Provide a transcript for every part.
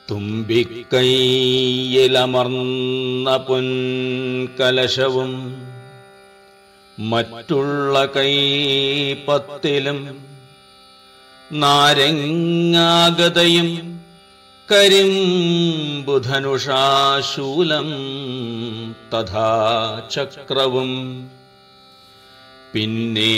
തുമ്പിക്കൈയിലമർന്ന പൊൻകലശവും മറ്റുള്ള കൈപ്പത്തിലും നാരങ്ങാഗതയും കരിമ്പുധനുഷാശൂലം തഥാ ചക്രവും പിന്നെ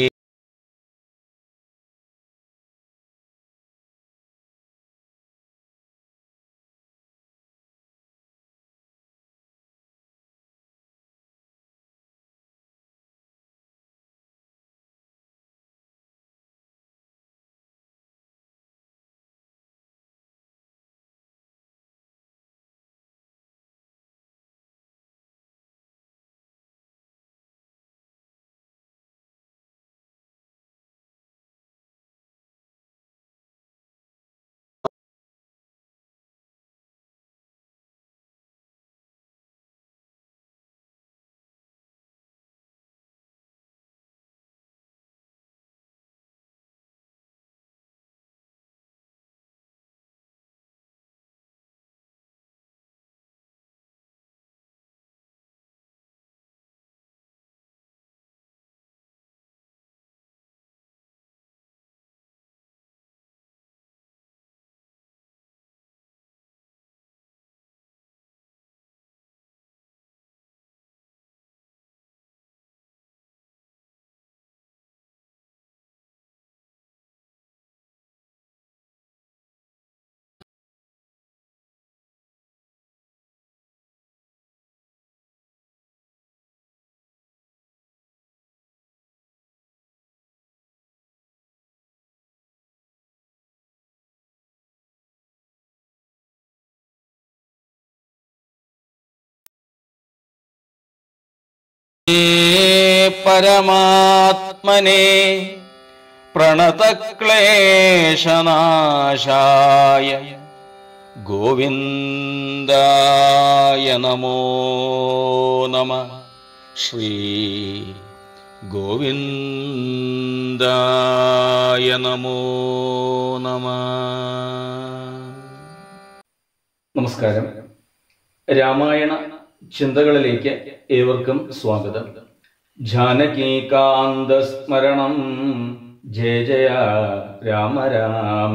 പരമാത്മനെ പ്രണതക്ലേശനാശായ ഗോവിന്ദായ നമോ നമ ശ്രീ ഗോവിന്ദായ നമോ നമ നമസ്കാരം രാമായണ ചിന്തകളിലേക്ക് ഏവർക്കും സ്വാഗതം ജാനകീകാന്ത സ്മരണം ജയ ജയ രാമ രാമ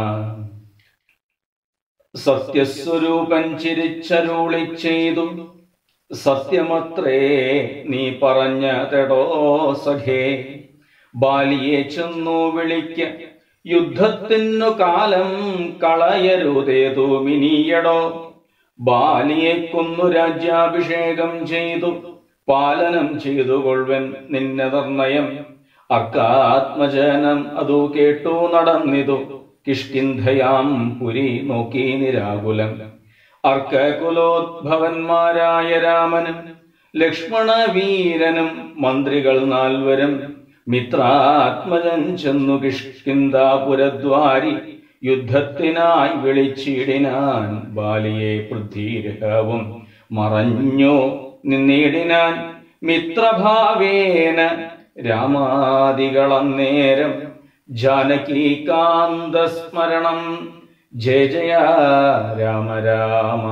സത്യസ്വരൂപൻ ചിരിച്ചരുളി ചെയ്തു സത്യമത്രേ നീ പറഞ്ഞ തെടോ സഖേ ബാലിയെ ചെന്നു വിളിക്ക യുദ്ധത്തിനു കാലം കളയരുതേതു മിനിയടോ ബാലിയെ കൊന്നു രാജ്യാഭിഷേകം ചെയ്തു പാലനം ചെയ്തു കൊൾവൻ നിന്നെ നിർണയം അർക്കാത്മജനം അതു കേട്ടു നടന്നിതു കിഷ്കിന്ധയാം പുരി നോക്കി നിരാകുലം അർക്കകുലോദ്ഭവന്മാരായ രാമനും ലക്ഷ്മണ വീരനും മന്ത്രികൾ നാൽവരും മിത്രാത്മജൻ ചെന്നു കിഷ്കിന്താപുരദ്വാരി യുദ്ധത്തിനായി വിളിച്ചിടിനാൻ ബാലിയെ പൃഥ്വീരഹവും മറഞ്ഞു നിന്നിടിനാൻ മിത്രഭാവേന രാമാദികളന്നേരം ജാനകീകാന്ത സ്മരണം ജയ ജയ രാമ രാമ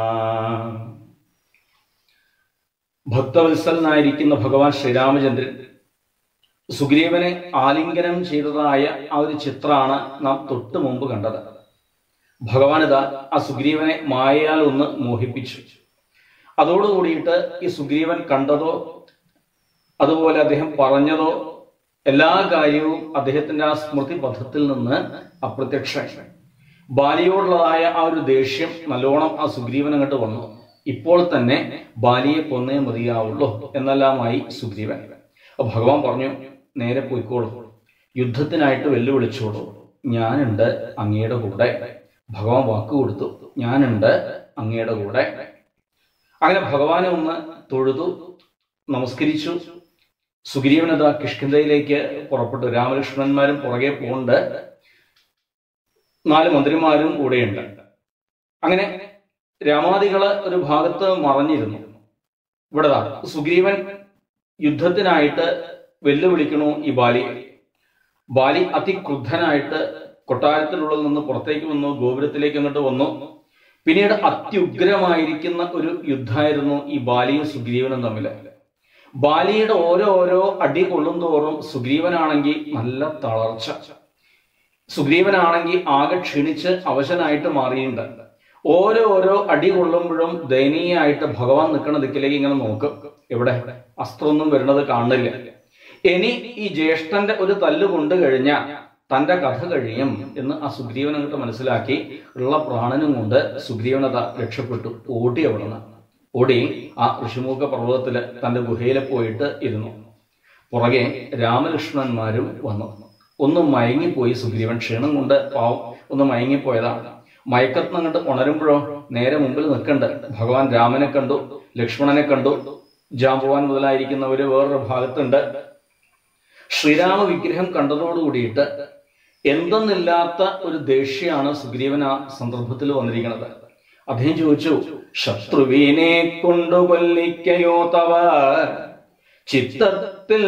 ഭക്തവത്സലനായിരിക്കുന്ന ഭഗവാൻ ശ്രീരാമചന്ദ്രൻ സുഗ്രീവനെ ആലിംഗനം ചെയ്തതായ ആ ഒരു ചിത്രമാണ് നാം തൊട്ടു മുമ്പ് കണ്ടത് ഭഗവാൻ ഇതാ ആ സുഗ്രീവനെ മായയാൽ ഒന്ന് മോഹിപ്പിച്ചു അതോടുകൂടിയിട്ട് ഈ സുഗ്രീവൻ കണ്ടതോ അതുപോലെ അദ്ദേഹം പറഞ്ഞതോ എല്ലാ കാര്യവും അദ്ദേഹത്തിന്റെ ആ സ്മൃതി പഥത്തിൽ നിന്ന് അപ്രത്യക്ഷമായി ബാലിയോടുള്ളതായ ആ ഒരു ദേഷ്യം നല്ലോണം ആ സുഗ്രീവൻ അങ്ങോട്ട് വന്നു ഇപ്പോൾ തന്നെ ബാലിയെ കൊന്നേ മതിയാവുള്ളൂ എന്നെല്ലാമായി സുഗ്രീവൻ അപ്പൊ ഭഗവാൻ പറഞ്ഞു നേരെ പോയിക്കോളൂ യുദ്ധത്തിനായിട്ട് വെല്ലുവിളിച്ചോളൂ ഞാനുണ്ട് അങ്ങയുടെ കൂടെ ഭഗവാൻ വാക്ക് കൊടുത്തു ഞാനുണ്ട് അങ്ങയുടെ കൂടെ അങ്ങനെ ഭഗവാനെ ഒന്ന് തൊഴുതു നമസ്കരിച്ചു സുഗ്രീവനത കിഷ്കിന്ധയിലേക്ക് പുറപ്പെട്ടു രാമലക്ഷ്മണന്മാരും പുറകെ പോകുന്നുണ്ട് നാല് മന്ത്രിമാരും കൂടെയുണ്ട് അങ്ങനെ രാമാദികള് ഒരു ഭാഗത്ത് മറഞ്ഞിരുന്നു ഇവിടെ ദാ സുഗ്രീവൻ യുദ്ധത്തിനായിട്ട് വെല്ലുവിളിക്കണു ഈ ബാലി ബാലി അതിക്രുദ്ധനായിട്ട് കൊട്ടാരത്തിലുള്ളിൽ നിന്ന് പുറത്തേക്ക് വന്നു ഗോപുരത്തിലേക്ക് അങ്ങോട്ട് വന്നു പിന്നീട് അത്യുഗ്രമായിരിക്കുന്ന ഒരു യുദ്ധമായിരുന്നു ഈ ബാലിയും സുഗ്രീവനും തമ്മിൽ ബാലിയുടെ ഓരോ ഓരോ അടി കൊള്ളും തോറും സുഗ്രീവനാണെങ്കിൽ നല്ല തളർച്ച സുഗ്രീവനാണെങ്കിൽ ആകെ ക്ഷീണിച്ച് അവശനായിട്ട് മാറിയിട്ടുണ്ട് ഓരോ ഓരോ അടി കൊള്ളുമ്പോഴും ദയനീയമായിട്ട് ഭഗവാൻ നിൽക്കുന്ന ദിക്കിലേക്ക് ഇങ്ങനെ നോക്കും എവിടെ അസ്ത്രമൊന്നും വരുന്നത് കാണുന്നില്ല ഇനി ഈ ജ്യേഷ്ഠന്റെ ഒരു തല്ല് കൊണ്ടു കഴിഞ്ഞാൽ തന്റെ കഥ കഴിയും എന്ന് ആ സുഗ്രീവൻ അങ്ങോട്ട് മനസ്സിലാക്കി ഉള്ള പ്രാണനും കൊണ്ട് സുഗ്രീവനത രക്ഷപ്പെട്ടു ഓടി അവിടെ നിന്ന് ഓടി ആ ഋഷിമുഖ പർവ്വതത്തില് തന്റെ ഗുഹയിൽ പോയിട്ട് ഇരുന്നു പുറകെ രാമലക്ഷ്മണന്മാരും വന്നു ഒന്ന് മയങ്ങിപ്പോയി സുഗ്രീവൻ ക്ഷീണം കൊണ്ട് പാവം ഒന്ന് മയങ്ങിപ്പോയതാണ് മയക്കത്ത് അങ്ങോട്ട് ഉണരുമ്പോഴോ നേരെ മുമ്പിൽ നിൽക്കണ്ട് ഭഗവാൻ രാമനെ കണ്ടു ലക്ഷ്മണനെ കണ്ടു ജാമ്പവാൻ മുതലായിരിക്കുന്നവര് വേറൊരു ഭാഗത്തുണ്ട് ശ്രീരാമ വിഗ്രഹം കണ്ടതോടുകൂടിയിട്ട് എന്തെന്നില്ലാത്ത ഒരു ദേഷ്യമാണ് സുഗ്രീവൻ ആ സന്ദർഭത്തിൽ വന്നിരിക്കുന്നത് അദ്ദേഹം ചോദിച്ചു ശത്രുവിനെ കൊണ്ടു കൊല്ലിക്കയോ തവ ചിത്തത്തിൽ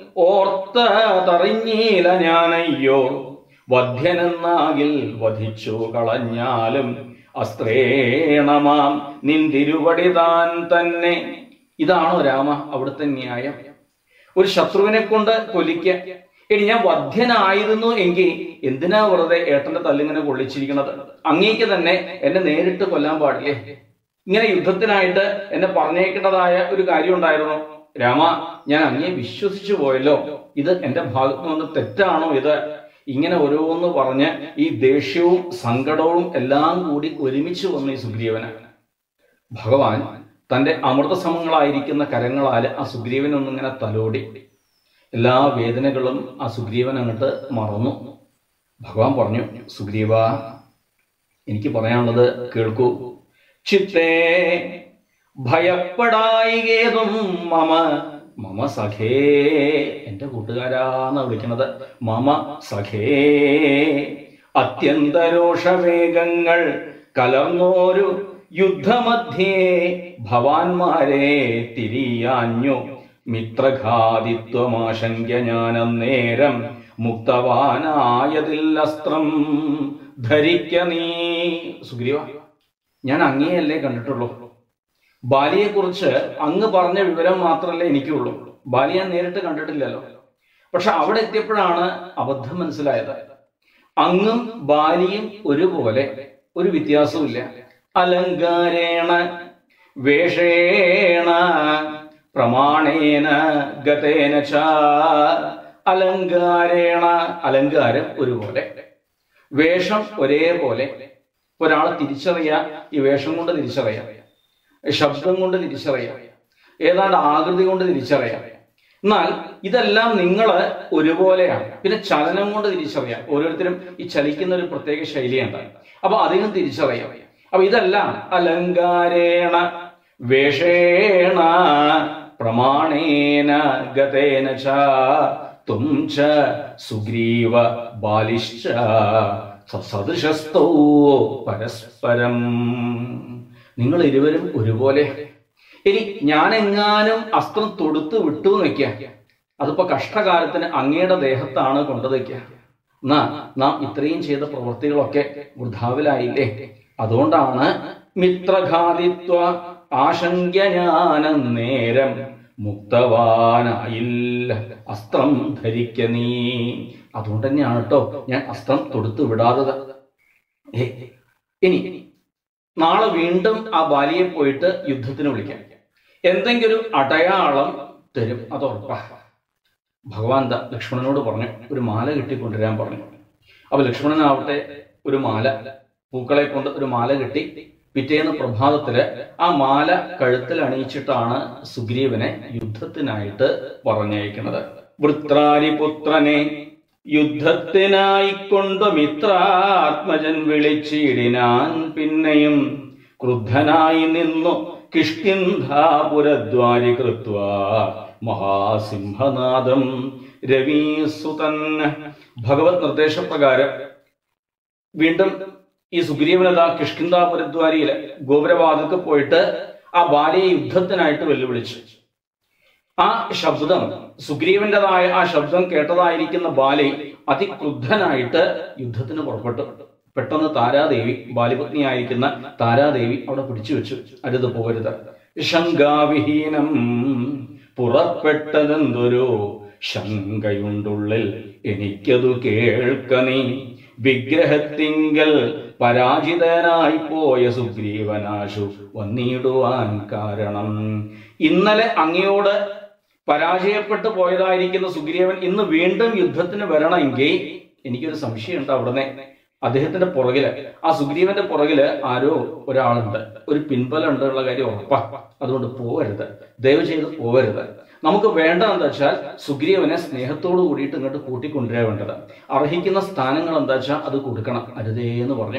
ഓർത്തതറിഞ്ഞീല ഞാനയ്യോ വധ്യനെന്നാകിൽ വധിച്ചു കളഞ്ഞാലും അസ്ത്രേണമാം നിന്തിരുവടി താൻ തന്നെ ഇതാണോ രാമ അവിടുത്തെ ന്യായം ഒരു ശത്രുവിനെ കൊണ്ട് കൊല്ലിക്ക ഇനി ഞാൻ വധ്യനായിരുന്നു എങ്കിൽ എന്തിനാ വെറുതെ ഏട്ടന്റെ തല്ലിങ്ങനെ കൊള്ളിച്ചിരിക്കുന്നത് അങ്ങേക്ക് തന്നെ എന്നെ നേരിട്ട് കൊല്ലാൻ പാടില്ലേ ഇങ്ങനെ യുദ്ധത്തിനായിട്ട് എന്നെ പറഞ്ഞേക്കേണ്ടതായ ഒരു കാര്യം ഉണ്ടായിരുന്നു രാമ ഞാൻ അങ്ങേ വിശ്വസിച്ചു പോയല്ലോ ഇത് എന്റെ ഭാഗത്ത് നിന്ന് തെറ്റാണോ ഇത് ഇങ്ങനെ ഓരോന്ന് പറഞ്ഞ് ഈ ദേഷ്യവും സങ്കടവും എല്ലാം കൂടി ഒരുമിച്ച് വന്നു ഈ സുഗ്രീവന് ഭഗവാൻ തന്റെ അമൃതസമങ്ങളായിരിക്കുന്ന കരങ്ങളാൽ ആ സുഗ്രീവനൊന്നിങ്ങനെ തലോടി എല്ലാ വേദനകളും ആ സുഗ്രീവൻ അങ്ങോട്ട് മറന്നു ഭഗവാൻ പറഞ്ഞു സുഗ്രീവ എനിക്ക് പറയാനുള്ളത് കേൾക്കൂ ചിത്തേ ഭയപ്പെടായികേതും മമ മമ സഖേ എന്റെ കൂട്ടുകാരാന്ന് വിളിക്കുന്നത് മമ സഖേ അത്യന്തരോഷവേഗങ്ങൾ കലർന്നോരു യുദ്ധമധ്യേ ഭവാന്മാരെ തിരിയാഞ്ഞു മിത്രഘാതിത്വമാശങ്ക ഞാനന്നേരം മുക്തവാനായതിൽ അസ്ത്രം ധരിക്ക നീ സുഗ്രീവ ഞാൻ അങ്ങേയല്ലേ കണ്ടിട്ടുള്ളൂ ബാലിയെ കുറിച്ച് അങ്ങ് പറഞ്ഞ വിവരം മാത്രമല്ലേ എനിക്കുള്ളൂ ബാലി ഞാൻ നേരിട്ട് കണ്ടിട്ടില്ലല്ലോ പക്ഷെ അവിടെ എത്തിയപ്പോഴാണ് അബദ്ധം മനസ്സിലായത് അങ്ങും ബാലിയും ഒരുപോലെ ഒരു വ്യത്യാസവുമില്ല അലങ്കാരേണ വേഷേണ പ്രമാണേന ഗതേന ച അലങ്കാരേണ അലങ്കാരം ഒരുപോലെ വേഷം ഒരേപോലെ ഒരാളെ തിരിച്ചറിയാം ഈ വേഷം കൊണ്ട് തിരിച്ചറിയാം ശബ്ദം കൊണ്ട് തിരിച്ചറിയാം ഏതാണ്ട് ആകൃതി കൊണ്ട് തിരിച്ചറിയാം എന്നാൽ ഇതെല്ലാം നിങ്ങൾ ഒരുപോലെയാണ് പിന്നെ ചലനം കൊണ്ട് തിരിച്ചറിയാം ഓരോരുത്തരും ഈ ചലിക്കുന്ന ഒരു പ്രത്യേക ശൈലിയുണ്ട് അപ്പൊ അധികം തിരിച്ചറിയാം അപ്പൊ ഇതെല്ലാം അലങ്കാരേണ വേഷേണ പ്രമാണേന ഗതേന ച തും ച സുഗ്രീവ ബാലിശ്ച സദൃശസ്തോ പരസ്പരം നിങ്ങൾ ഇരുവരും ഒരുപോലെ ഇനി ഞാൻ എങ്ങാനും അസ്ത്രം തൊടുത്ത് വിട്ടു നിൽക്കുക അതിപ്പോ കഷ്ടകാലത്തിന് അങ്ങയുടെ ദേഹത്താണ് കൊണ്ടുവയ്ക്കുക എന്നാ നാം ഇത്രയും ചെയ്ത പ്രവൃത്തികളൊക്കെ വൃഥാവിലായില്ലേ അതുകൊണ്ടാണ് മിത്രഘാതിത്വ ആശങ്ക ഞാനം നേരം മുക്തവാനായില്ല അസ്ത്രം ധരിക്ക നീ അതുകൊണ്ട് തന്നെയാണ് കേട്ടോ ഞാൻ അസ്ത്രം തൊടുത്തു വിടാത്തത് ഏ, ഇനി നാളെ വീണ്ടും ആ ബാലിയെ പോയിട്ട് യുദ്ധത്തിന് വിളിക്കാം എന്തെങ്കിലും അടയാളം തരും അത് ഉറപ്പാ ഭഗവാൻ ദാ ലക്ഷ്മണനോട് പറഞ്ഞു ഒരു മാല കെട്ടിക്കൊണ്ടുവരാൻ പറഞ്ഞു അപ്പൊ ലക്ഷ്മണനാവട്ടെ ഒരു മാല പൂക്കളെ കൊണ്ട് ഒരു മാല കെട്ടി പിറ്റേന്ന് പ്രഭാതത്തില് ആ മാല കഴുത്തിൽ അണിയിച്ചിട്ടാണ് സുഗ്രീവനെ യുദ്ധത്തിനായിട്ട് പറഞ്ഞയക്കുന്നത് വൃത്രാരിപുത്രനെ യുദ്ധത്തിനായിക്കൊണ്ട് മിത്രാത്മജൻ വിളിച്ചിടിനാൻ പിന്നെയും ക്രുദ്ധനായി നിന്നു കിഷ്കിന്ധാപുരദ്വാരി കൃത്വ മഹാസിംഹനാദം രവീസുതൻ ഭഗവത് നിർദ്ദേശപ്രകാരം വീണ്ടും ഈ സുഗ്രീവനത കിഷ്കിന്താപുരദ്വാരിയില് ഗോപുരവാദക്ക് പോയിട്ട് ആ ബാലിയെ യുദ്ധത്തിനായിട്ട് വെല്ലുവിളിച്ചു ആ ശബ്ദം സുഗ്രീവന്റേതായ ആ ശബ്ദം കേട്ടതായിരിക്കുന്ന ബാലി അതിക്രുദ്ധനായിട്ട് യുദ്ധത്തിന് പുറപ്പെട്ടു പെട്ടെന്ന് താരാദേവി ബാലിപത്നിയായിരിക്കുന്ന താരാദേവി അവിടെ പിടിച്ചു വെച്ചു അരുത് പോകരുത് ശങ്കാവിഹീനം പുറപ്പെട്ടതെന്തൊരു ശങ്കയുണ്ടുള്ളിൽ എനിക്കതു കേൾക്ക നീ വിഗ്രഹത്തിങ്കൽ പരാജിതനായി പോയ സുഗ്രീവനാശു വന്നിടുവാൻ കാരണം ഇന്നലെ അങ്ങയോട് പരാജയപ്പെട്ടു പോയതായിരിക്കുന്ന സുഗ്രീവൻ ഇന്ന് വീണ്ടും യുദ്ധത്തിന് വരണമെങ്കിൽ എനിക്കൊരു സംശയമുണ്ട് അവിടുന്ന് അദ്ദേഹത്തിന്റെ പുറകില് ആ സുഗ്രീവന്റെ പുറകില് ആരോ ഒരാളുണ്ട് ഒരു പിൻബലം ഉള്ള കാര്യം ഉറപ്പാ അതുകൊണ്ട് പോവരുത് ദയവ് ചെയ്ത് പോവരുത് നമുക്ക് വേണ്ട എന്താ വെച്ചാൽ സുഗ്രീവനെ സ്നേഹത്തോട് കൂടിയിട്ട് ഇങ്ങോട്ട് കൂട്ടിക്കൊണ്ടുവരാ വേണ്ടത് അർഹിക്കുന്ന സ്ഥാനങ്ങൾ എന്താ വെച്ചാൽ അത് കൊടുക്കണം അരുതേ എന്ന് പറഞ്ഞു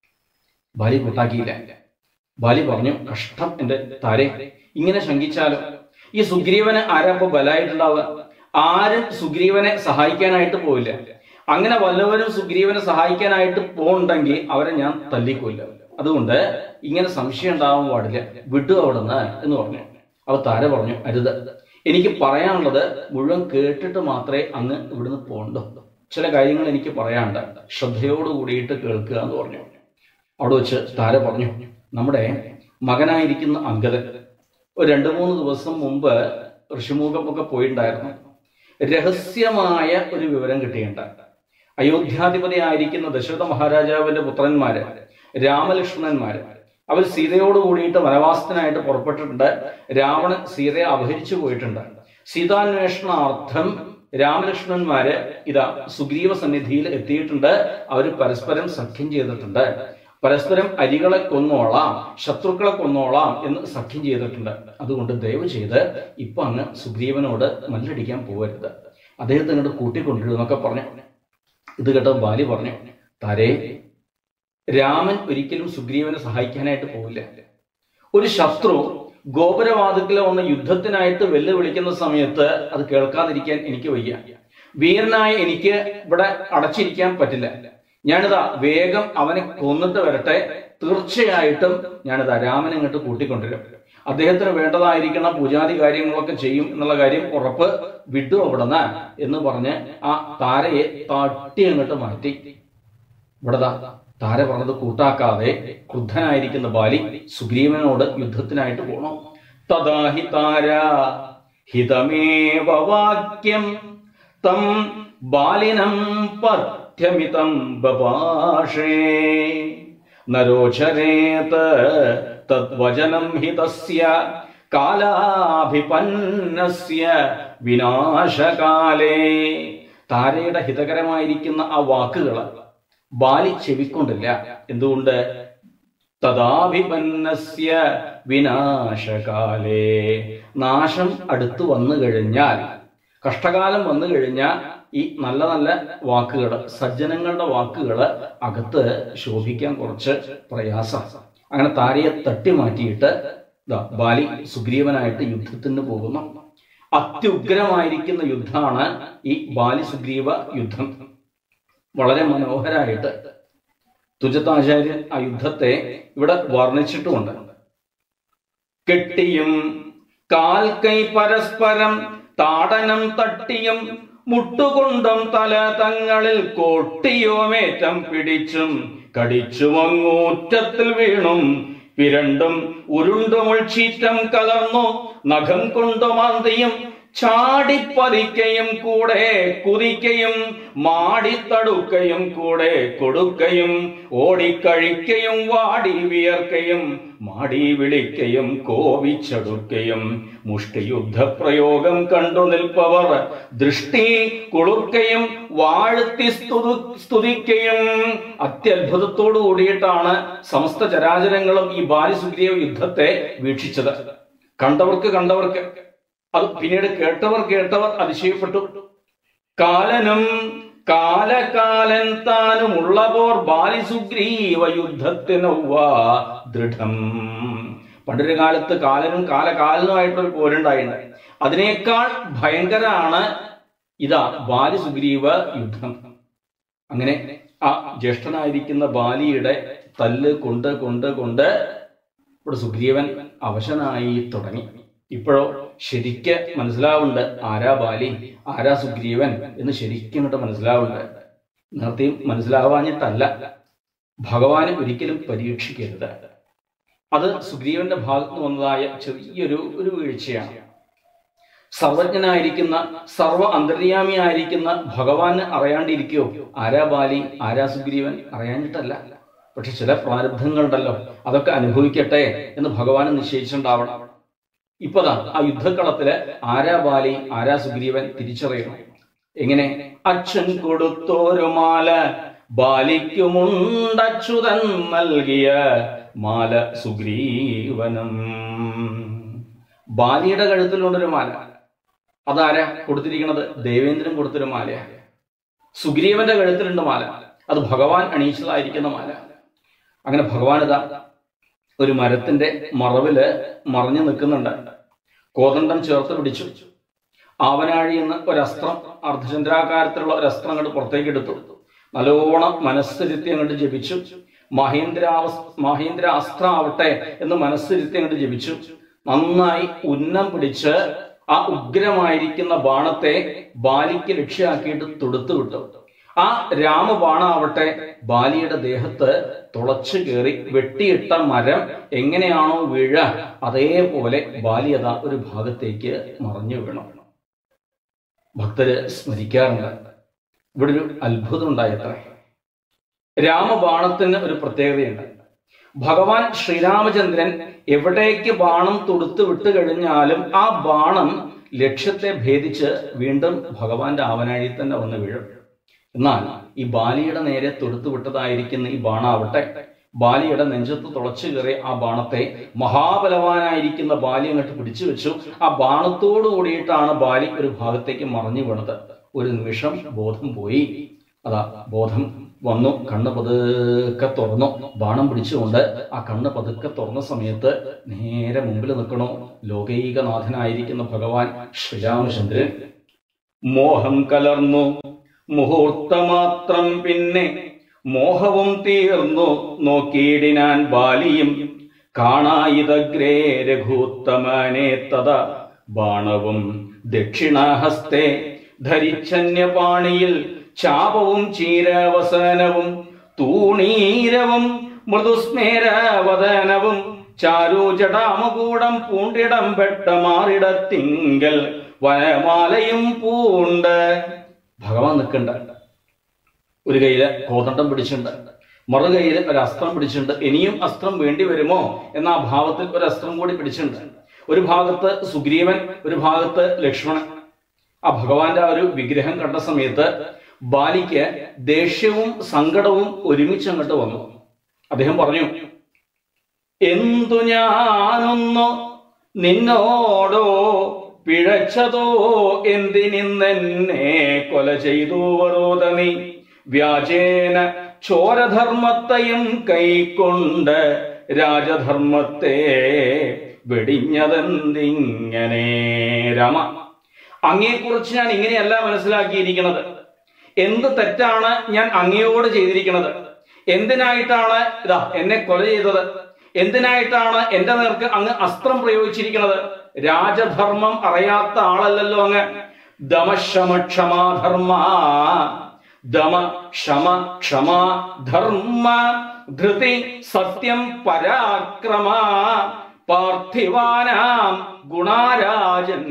ബാലി കൂട്ടാക്കിയില്ല ബാലി പറഞ്ഞു കഷ്ടം എന്റെ താരെ ഇങ്ങനെ ശങ്കിച്ചാലോ ഈ സുഗ്രീവന് ആരാപ്പോ ബലായിട്ടുണ്ടാവുക ആരും സുഗ്രീവനെ സഹായിക്കാനായിട്ട് പോയില്ല അങ്ങനെ വല്ലവരും സുഗ്രീവനെ സഹായിക്കാനായിട്ട് പോണ്ടെങ്കിൽ അവരെ ഞാൻ തല്ലിക്കൊല്ല അതുകൊണ്ട് ഇങ്ങനെ സംശയം ഉണ്ടാവാൻ പാടില്ല വിട്ടു അവിടുന്ന് എന്ന് പറഞ്ഞു അവ താര പറഞ്ഞു അരുത് എനിക്ക് പറയാനുള്ളത് മുഴുവൻ കേട്ടിട്ട് മാത്രമേ അങ്ങ് ഇവിടുന്ന് പോകണ്ടു ചില കാര്യങ്ങൾ എനിക്ക് പറയാനുണ്ട് ശ്രദ്ധയോട് കൂടിയിട്ട് കേൾക്കുക എന്ന് പറഞ്ഞു അവിടെ വെച്ച് താര പറഞ്ഞു നമ്മുടെ മകനായിരിക്കുന്ന അങ്കദൻ ഒരു രണ്ട് മൂന്ന് ദിവസം മുമ്പ് ഋഷിമുഖമൊക്കെ പോയിട്ടുണ്ടായിരുന്നു രഹസ്യമായ ഒരു വിവരം കിട്ടിയിട്ടുണ്ട് അയോധ്യാധിപതി ആയിരിക്കുന്ന ദശരഥ മഹാരാജാവിന്റെ പുത്രന്മാര് രാമലക്ഷ്മണന്മാര് അവർ സീതയോട് കൂടിയിട്ട് വനവാസത്തിനായിട്ട് പുറപ്പെട്ടിട്ടുണ്ട് രാവണൻ സീതയെ അപഹരിച്ചു പോയിട്ടുണ്ട് സീതാന്വേഷണാർത്ഥം രാമലക്ഷ്മണന്മാര് ഇതാ സുഗ്രീവ സന്നിധിയിൽ എത്തിയിട്ടുണ്ട് അവർ പരസ്പരം സഖ്യം ചെയ്തിട്ടുണ്ട് പരസ്പരം അരികളെ കൊന്നോളാം ശത്രുക്കളെ കൊന്നോളാം എന്ന് സഖ്യം ചെയ്തിട്ടുണ്ട് അതുകൊണ്ട് ദയവ് ചെയ്ത് ഇപ്പൊ അങ്ങ് സുഗ്രീവനോട് മല്ലടിക്കാൻ പോകരുത് അദ്ദേഹത്തെ ഇങ്ങോട്ട് കൂട്ടിക്കൊണ്ടിരുന്നൊക്കെ പറഞ്ഞു ഇത് കേട്ട ബാലി പറഞ്ഞു താരേ രാമൻ ഒരിക്കലും സുഗ്രീവനെ സഹായിക്കാനായിട്ട് പോവില്ല ഒരു ശത്രു ഗോപുരവാതുക്കിലെ വന്ന് യുദ്ധത്തിനായിട്ട് വെല്ലുവിളിക്കുന്ന സമയത്ത് അത് കേൾക്കാതിരിക്കാൻ എനിക്ക് വയ്യ വീരനായ എനിക്ക് ഇവിടെ അടച്ചിരിക്കാൻ പറ്റില്ല ഞാനിതാ വേഗം അവനെ കൊന്നിട്ട് വരട്ടെ തീർച്ചയായിട്ടും ഞാനിതാ രാമനെ ഇങ്ങോട്ട് കൂട്ടിക്കൊണ്ടുവരും അദ്ദേഹത്തിന് വേണ്ടതായിരിക്കുന്ന പൂജാതി കാര്യങ്ങളൊക്കെ ചെയ്യും എന്നുള്ള കാര്യം ഉറപ്പ് വിട്ടു അവിടുന്ന് എന്ന് പറഞ്ഞ് ആ താരയെ തട്ടി അങ്ങോട്ട് മാറ്റി ഇവിടെ ദാ താര പറഞ്ഞത് കൂട്ടാക്കാതെ ക്രുദ്ധനായിരിക്കുന്ന ബാലി സുഗ്രീവനോട് യുദ്ധത്തിനായിട്ട് പോണു തഥാഹി താര ഹിതമേവ വാക്യം തം ബാലിനം പഥ്യമിതം ബപാഷേ നരോചരേത് തദ്വചനം ഹി തസ്യ കാലാഭിപന്നസ്യ വിനാശകാലേ താരയുടെ ഹിതകരമായിരിക്കുന്ന ആ വാക്കുകൾ ബാലി ചെവിക്കൊണ്ടില്ല എന്തുകൊണ്ട് തഥാഭിപന്നസ്യ വിനാശകാലേ നാശം അടുത്തു വന്നു കഴിഞ്ഞാൽ കഷ്ടകാലം വന്നു കഴിഞ്ഞാൽ ഈ നല്ല നല്ല വാക്കുകൾ സജ്ജനങ്ങളുടെ വാക്കുകൾ അകത്ത് ശോഭിക്കാൻ കുറച്ച് പ്രയാസം അങ്ങനെ താരയെ തട്ടി മാറ്റിയിട്ട് ദാ ബാലി സുഗ്രീവനായിട്ട് യുദ്ധത്തിന് പോകുന്നു അത്യുഗ്രമായിരിക്കുന്ന യുദ്ധമാണ് ഈ ബാലി സുഗ്രീവ യുദ്ധം വളരെ മനോഹരായിട്ട് തുജത്താചാര്യൻ ആ യുദ്ധത്തെ ഇവിടെ വർണ്ണിച്ചിട്ടുമുണ്ട് കെട്ടിയും കാൽ കൈ പരസ്പരം താടനം തട്ടിയും മുട്ടുകൊണ്ടും തല തങ്ങളിൽ കോട്ടിയോമേറ്റം പിടിച്ചും കടിച്ചുമങ്ങൂറ്റത്തിൽ വീണും പിരണ്ടും ഉരുണ്ടുമുൾച്ചീറ്റം കലർന്നു നഖം കൊണ്ടുമാന്തിയും ചാടിപ്പതിക്കയും കൂടെ കുതിക്കയും മാടിത്തടുക്കയും കൂടെ കൊടുക്കയും ഓടിക്കഴിക്കയും വാടി വിയർക്കയും മാടി വിളിക്കയും കോവിച്ചടുക്കയും മുഷ്ടിയുദ്ധ പ്രയോഗം കണ്ടു നിൽപ്പവർ ദൃഷ്ടി കുളിർക്കയും വാഴ്ത്തി സ്തുതു സ്തുതിക്കയും അത്യത്ഭുതത്തോടു കൂടിയിട്ടാണ് സമസ്ത ചരാചരങ്ങളും ഈ ബാലിസുഗ്രീവ യുദ്ധത്തെ വീക്ഷിച്ചത് കണ്ടവർക്ക് കണ്ടവർക്ക് അത് പിന്നീട് കേട്ടവർ കേട്ടവർ അതിശയപ്പെട്ടു കാലനും കാലകാലൻ താനുമുള്ള പോർ ബാലിസുഗ്രീവ യുദ്ധത്തിനൊവ്വാ ദൃഢം പണ്ടൊരു കാലത്ത് കാലനും കാലകാലനുമായിട്ടൊരു പോരുണ്ടായിട്ടുണ്ട് അതിനേക്കാൾ ഭയങ്കരാണ് ഇതാ ബാലിസുഗ്രീവ യുദ്ധം അങ്ങനെ ആ ജ്യേഷ്ഠനായിരിക്കുന്ന ബാലിയുടെ തല്ല് കൊണ്ട് കൊണ്ട് കൊണ്ട് ഇവിടെ സുഗ്രീവൻ അവശനായി തുടങ്ങി ഇപ്പോഴോ ശരിക്ക് മനസ്സിലാവുന്നുണ്ട് ആരാ ബാലി ആരാ സുഗ്രീവൻ എന്ന് ശരിക്കും ഇങ്ങോട്ട് മനസ്സിലാവുന്നുണ്ട് നേരത്തെയും മനസ്സിലാവാഞ്ഞിട്ടല്ല ഭഗവാനെ ഒരിക്കലും പരീക്ഷിക്കരുത് അത് സുഗ്രീവന്റെ ഭാഗത്ത് നിന്ന് വന്നതായ ചെറിയൊരു ഒരു വീഴ്ചയാണ് സർവജ്ഞനായിരിക്കുന്ന സർവ അന്തര്യാമിയായിരിക്കുന്ന ഭഗവാന് അറിയാണ്ടിരിക്കോ ആരാ ബാലി ആരാ സുഗ്രീവൻ അറിയാഞ്ഞിട്ടല്ല പക്ഷെ ചില പ്രാരബ്ധങ്ങളുണ്ടല്ലോ അതൊക്കെ അനുഭവിക്കട്ടെ എന്ന് ഭഗവാൻ നിശ്ചയിച്ചിട്ടുണ്ടാവണം ഇപ്പതാ ആ യുദ്ധക്കളത്തില് ആരാ ബാലി ആരാ സുഗ്രീവൻ തിരിച്ചറിയണം എങ്ങനെ അച്ഛൻ കൊടുത്തോരു മാല ബാലിക്കുമുണ്ടച്യുതൻ നൽകിയ മാല സുഗ്രീവനം ബാലിയുടെ കഴുത്തിലുണ്ടൊരു മാല അതാരാ കൊടുത്തിരിക്കുന്നത് ദേവേന്ദ്രൻ കൊടുത്തൊരു മാലയാണ് സുഗ്രീവന്റെ കഴുത്തിലുണ്ട് മാല അത് ഭഗവാൻ അണിയിച്ചതായിരിക്കുന്ന മാല അങ്ങനെ ഭഗവാൻ ഇതാ ഒരു മരത്തിന്റെ മറവില് മറഞ്ഞു നിൽക്കുന്നുണ്ട് കോതണ്ടം ചേർത്ത് പിടിച്ചു ആവനാഴി എന്ന ഒരസ്ത്രം അർദ്ധചന്ദ്രാകാരത്തിലുള്ള ഒരു അസ്ത്രം അങ്ങോട്ട് പുറത്തേക്ക് എടുത്തു നല്ലോണം മനസ്സിരുത്തി അങ്ങോട്ട് ജപിച്ചു മഹേന്ദ്രാവസ് മഹേന്ദ്ര അസ്ത്രാവട്ടെ എന്ന് മനസ്സിരുത്തി അങ്ങോട്ട് ജപിച്ചു നന്നായി ഉന്നം പിടിച്ച് ആ ഉഗ്രമായിരിക്കുന്ന ബാണത്തെ ബാലിക്ക് ലക്ഷ്യമാക്കിയിട്ട് തൊടുത്തു വിട്ടു ആ രാമബാണാവട്ടെ ബാലിയുടെ ദേഹത്ത് തുളച്ചു കയറി വെട്ടിയിട്ട മരം എങ്ങനെയാണോ വീഴ അതേപോലെ ബാലിയത ഒരു ഭാഗത്തേക്ക് മറഞ്ഞു വീണു ഭക്തര് സ്മരിക്കാറുണ്ട് ഇവിടെ ഒരു അത്ഭുതം ഉണ്ടായത്രേ രാമബാണത്തിന് ഒരു പ്രത്യേകതയുണ്ട് ഭഗവാൻ ശ്രീരാമചന്ദ്രൻ എവിടേക്ക് ബാണം തൊടുത്തു വിട്ടു കഴിഞ്ഞാലും ആ ബാണം ലക്ഷ്യത്തെ ഭേദിച്ച് വീണ്ടും ഭഗവാന്റെ ആവനാഴിയിൽ തന്നെ വന്ന് വീഴും എന്നാൽ ഈ ബാലിയുടെ നേരെ തൊടുത്തു വിട്ടതായിരിക്കുന്ന ഈ ബാണാവട്ടെ ബാലിയുടെ നെഞ്ചത്ത് തുളച്ചു കയറിയ ആ ബാണത്തെ മഹാബലവാനായിരിക്കുന്ന ബാലി അങ്ങോട്ട് പിടിച്ചു വെച്ചു ആ ബാണത്തോടു കൂടിയിട്ടാണ് ബാലി ഒരു ഭാഗത്തേക്ക് മറഞ്ഞു വീണത് ഒരു നിമിഷം ബോധം പോയി അതാ ബോധം വന്നു കണ്ണ് പതുക്കെ തുറന്നു ബാണം പിടിച്ചുകൊണ്ട് ആ കണ്ണ് പതുക്കെ തുറന്ന സമയത്ത് നേരെ മുമ്പിൽ നിൽക്കണോ ലോകൈകനാഥനായിരിക്കുന്ന ഭഗവാൻ ശ്രീരാമചന്ദ്രൻ മോഹം കലർന്നു മുഹൂർത്തമാത്രം പിന്നെ മോഹവും തീർന്നു നോക്കിയിടിനാൻ ബാലിയും കാണായിതഗ്രേ രഘൂത്തമനെ തത ബാണവും ദക്ഷിണാഹസ്തേ ധരിച്ചന്യപാണിയിൽ ചാപവും ചീരവസനവും തൂണീരവും മൃദുസ്മേരവദനവും ചാരുജടാമകൂടം പൂണ്ടിടം പെട്ട മാറിടത്തിങ്കൽ വനമാലയും പൂണ്ട് ഭഗവാൻ നിൽക്കണ്ട ഒരു കയ്യില് കോതണ്ടം പിടിച്ചിട്ടുണ്ട് മറു കയ്യില് ഒരു അസ്ത്രം പിടിച്ചിട്ടുണ്ട് ഇനിയും അസ്ത്രം വേണ്ടി വരുമോ എന്ന ആ ഭാവത്തിൽ ഒരു അസ്ത്രം കൂടി പിടിച്ചിട്ടുണ്ട് ഒരു ഭാഗത്ത് സുഗ്രീവൻ ഒരു ഭാഗത്ത് ലക്ഷ്മണൻ ആ ഭഗവാന്റെ ആ ഒരു വിഗ്രഹം കണ്ട സമയത്ത് ബാലിക്ക് ദേഷ്യവും സങ്കടവും ഒരുമിച്ച് അങ്ങോട്ട് വന്നു അദ്ദേഹം പറഞ്ഞു എന്തു ഞാനൊന്നു നിന്നോടോ പിഴച്ചതോ എന്തിനിന്നെന്നെ കൊല ചെയ്തു വറോത നീ വ്യാജേന ചോരധർമ്മത്തെയും കൈക്കൊണ്ട് രാജധർമ്മത്തെ വെടിഞ്ഞതെന്തിങ്ങനെ രാമ അങ്ങയെക്കുറിച്ച് ഞാൻ ഇങ്ങനെയല്ല മനസ്സിലാക്കിയിരിക്കുന്നത് എന്ത് തെറ്റാണ് ഞാൻ അങ്ങയോട് ചെയ്തിരിക്കുന്നത് എന്തിനായിട്ടാണ് ഇതാ എന്നെ കൊല ചെയ്തത് എന്തിനായിട്ടാണ് എന്റെ നേർക്ക് അങ്ങ് അസ്ത്രം പ്രയോഗിച്ചിരിക്കുന്നത് രാജധർമ്മം അറിയാത്ത ആളല്ലല്ലോ അങ്ങ് ദമശമ ക്ഷമാധർമ്മ ദമ ക്ഷമ ക്ഷമ ധർമ്മ ധൃതി സത്യം പരാക്രമ പാർത്ഥിവാനാം ഗുണാരാജൻ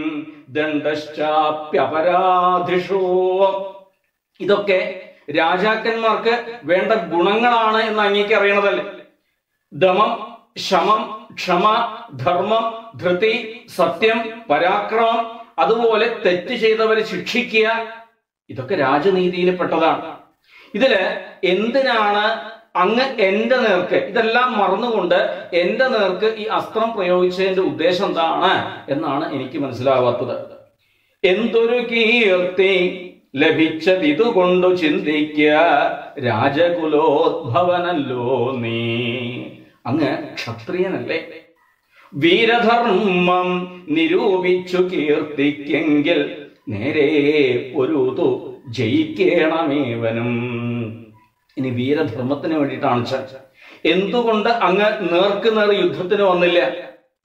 ദണ്ഡശ്ചാപ്യപരാധിഷോ ഇതൊക്കെ രാജാക്കന്മാർക്ക് വേണ്ട ഗുണങ്ങളാണ് എന്ന് അങ്ങേക്ക് അറിയണതല്ലേ ദമം ശമം ക്ഷമ ധർമ്മം ധൃതി സത്യം പരാക്രമം അതുപോലെ തെറ്റ് ചെയ്തവരെ ശിക്ഷിക്കുക ഇതൊക്കെ രാജനീതിയിൽ പെട്ടതാണ് ഇതില് എന്തിനാണ് അങ്ങ് എന്റെ നേർക്ക് ഇതെല്ലാം മറന്നുകൊണ്ട് എന്റെ നേർക്ക് ഈ അസ്ത്രം പ്രയോഗിച്ചതിന്റെ ഉദ്ദേശം എന്താണ് എന്നാണ് എനിക്ക് മനസ്സിലാവാത്തത് എന്തൊരു കീർത്തി ലഭിച്ചതിതുകൊണ്ടു ചിന്തിക്ക രാജകുലോദ്ഭവനല്ലോ നീ അങ്ങ് ക്ഷത്രിയനല്ലേ വീരധർമ്മം നിരൂപിച്ചു കീർത്തിക്കെങ്കിൽ നേരെ പൊരുതു ജയിക്കേണമേവനും ഇനി വീരധർമ്മത്തിന് വേണ്ടിയിട്ടാണ് ചർച്ച എന്തുകൊണ്ട് അങ്ങ് നേർക്ക് നേർ യുദ്ധത്തിന് വന്നില്ല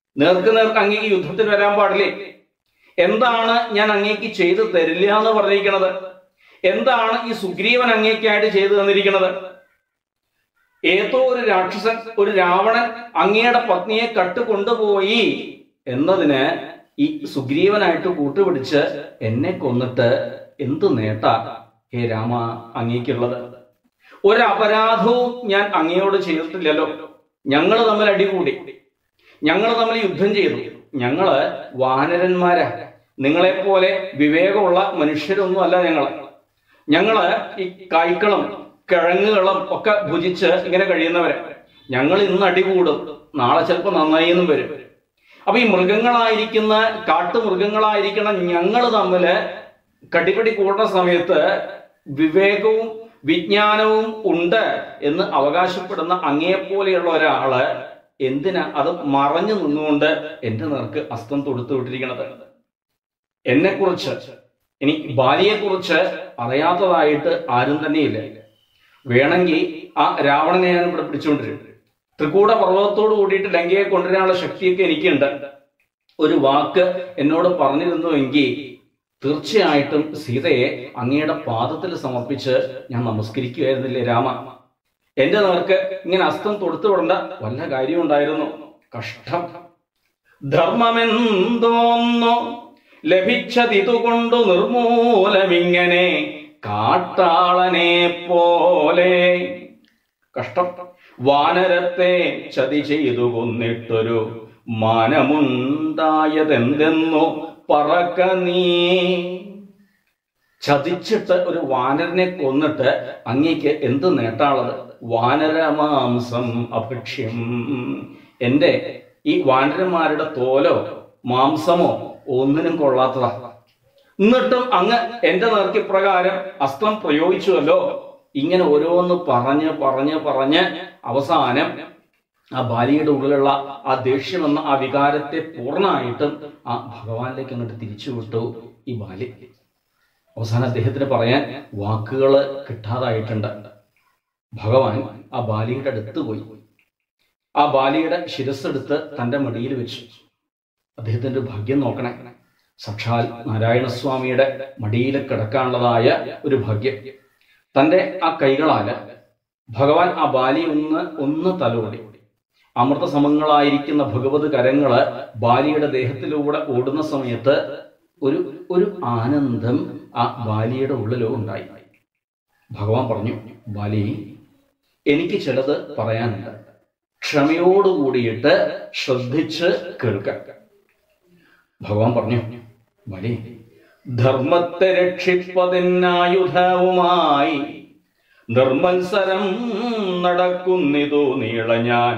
നേർക്ക് നേർക്ക് അങ്ങേക്ക് യുദ്ധത്തിന് വരാൻ പാടില്ലേ എന്താണ് ഞാൻ അങ്ങേക്ക് ചെയ്തു തരില്ല എന്ന് പറഞ്ഞിരിക്കുന്നത് എന്താണ് ഈ സുഗ്രീവൻ അങ്ങേക്കായിട്ട് ചെയ്തു തന്നിരിക്കുന്നത് ഏതോ ഒരു രാക്ഷസൻ ഒരു രാവണൻ അങ്ങയുടെ പത്നിയെ കട്ടുകൊണ്ടുപോയി എന്നതിന് ഈ സുഗ്രീവനായിട്ട് കൂട്ടുപിടിച്ച് എന്നെ കൊന്നിട്ട് എന്ത് നേട്ടാ ഹേ രാമ അങ്ങേക്കുള്ളത് ഒരു അപരാധവും ഞാൻ അങ്ങയോട് ചെയ്തിട്ടില്ലല്ലോ ഞങ്ങൾ തമ്മിൽ അടികൂടി ഞങ്ങൾ തമ്മിൽ യുദ്ധം ചെയ്തു ഞങ്ങള് വാനരന്മാരാ നിങ്ങളെപ്പോലെ വിവേകമുള്ള മനുഷ്യരൊന്നും അല്ല ഞങ്ങള് ഞങ്ങള് ഈ കായ്ക്കളും കിഴങ്ങുകളും ഒക്കെ ഭുജിച്ച് ഇങ്ങനെ കഴിയുന്നവരെ ഞങ്ങൾ ഇന്ന് അടികൂടും നാളെ ചിലപ്പോൾ നന്നായി എന്നും വരും അപ്പൊ ഈ മൃഗങ്ങളായിരിക്കുന്ന കാട്ടുമൃഗങ്ങളായിരിക്കണം ഞങ്ങൾ തമ്മില് കടിപിടി കൂടുന്ന സമയത്ത് വിവേകവും വിജ്ഞാനവും ഉണ്ട് എന്ന് അവകാശപ്പെടുന്ന അങ്ങേപ്പോലെയുള്ള ഒരാള് എന്തിനാ അത് മറഞ്ഞു നിന്നുകൊണ്ട് എന്റെ നേർക്ക് അസ്തം തൊടുത്തു വിട്ടിരിക്കണത് എന്നെ കുറിച്ച് ഇനി ബാലിയെ കുറിച്ച് അറിയാത്തതായിട്ട് ആരും തന്നെയില്ല വേണമെങ്കിൽ ആ രാവണനെ ഞാൻ ഇവിടെ പിടിച്ചുകൊണ്ടിരും ത്രികൂട പർവ്വതത്തോട് കൂടിയിട്ട് ലങ്കയെ കൊണ്ടുവരാനുള്ള ശക്തിയൊക്കെ എനിക്കുണ്ട് ഒരു വാക്ക് എന്നോട് പറഞ്ഞിരുന്നുവെങ്കിൽ തീർച്ചയായിട്ടും സീതയെ അങ്ങയുടെ പാദത്തിൽ സമർപ്പിച്ച് ഞാൻ നമസ്കരിക്കുമായിരുന്നില്ലേ രാമ എന്റെ നേർക്ക് ഇങ്ങനെ അസ്തം തൊടുത്തു വിടേണ്ട വല്ല കാര്യം ഉണ്ടായിരുന്നു കഷ്ടം ധർമ്മമെന്തോന്നോ ലഭിച്ചതിതുകൊണ്ടു നിർമൂലമിങ്ങനെ കാട്ടാളനെ പോലെ കഷ്ടം വാനരത്തെ ചതി ചെയ്തു കൊന്നിട്ടൊരു മാനമുണ്ടായതെന്തെന്നു പറക്ക നീ ചതിച്ചിട്ട് ഒരു വാനരനെ കൊന്നിട്ട് അങ്ങേക്ക് എന്ത് നേട്ടാളത് വാനരമാംസം അഭക്ഷ്യം എന്റെ ഈ വാനരന്മാരുടെ തോലോ മാംസമോ ഒന്നിനും കൊള്ളാത്തതാ എന്നിട്ടും അങ്ങ് എന്റെ നേർക്ക് പ്രകാരം അസ്ത്രം പ്രയോഗിച്ചുവല്ലോ ഇങ്ങനെ ഓരോന്ന് പറഞ്ഞ് പറഞ്ഞ് പറഞ്ഞ് അവസാനം ആ ബാലിയുടെ ഉള്ളിലുള്ള ആ ദേഷ്യം എന്ന ആ വികാരത്തെ പൂർണ്ണമായിട്ടും ആ ഭഗവാനിലേക്ക് അങ്ങോട്ട് തിരിച്ചു വിട്ടു ഈ ബാലി അവസാനം അദ്ദേഹത്തിന് പറയാൻ വാക്കുകൾ കിട്ടാതായിട്ടുണ്ട് ഭഗവാൻ ആ ബാലിയുടെ അടുത്ത് പോയി ആ ബാലിയുടെ ശിരസ്സെടുത്ത് തന്റെ മടിയിൽ വെച്ചു അദ്ദേഹത്തിന്റെ ഭാഗ്യം നോക്കണേ സാക്ഷാൽ നാരായണസ്വാമിയുടെ മടിയിൽ കിടക്കാനുള്ളതായ ഒരു ഭാഗ്യം തന്റെ ആ കൈകളാല് ഭഗവാൻ ആ ബാലി ഒന്ന് ഒന്ന് തലോടി അമൃതസമങ്ങളായിരിക്കുന്ന ഭഗവത് കരങ്ങള് ബാലിയുടെ ദേഹത്തിലൂടെ ഓടുന്ന സമയത്ത് ഒരു ഒരു ആനന്ദം ആ ബാലിയുടെ ഉള്ളിലോ ഉണ്ടായി ഭഗവാൻ പറഞ്ഞു ബാലി എനിക്ക് ചിലത് പറയാനുണ്ട് ക്ഷമയോടുകൂടിയിട്ട് ശ്രദ്ധിച്ച് കേൾക്കാം ഭഗവാൻ പറഞ്ഞു ബാലി ധർമ്മത്തെ രക്ഷിപ്പതിനായുധവുമായി നിർമത്സരം നടക്കുന്നിതു നീള ഞാൻ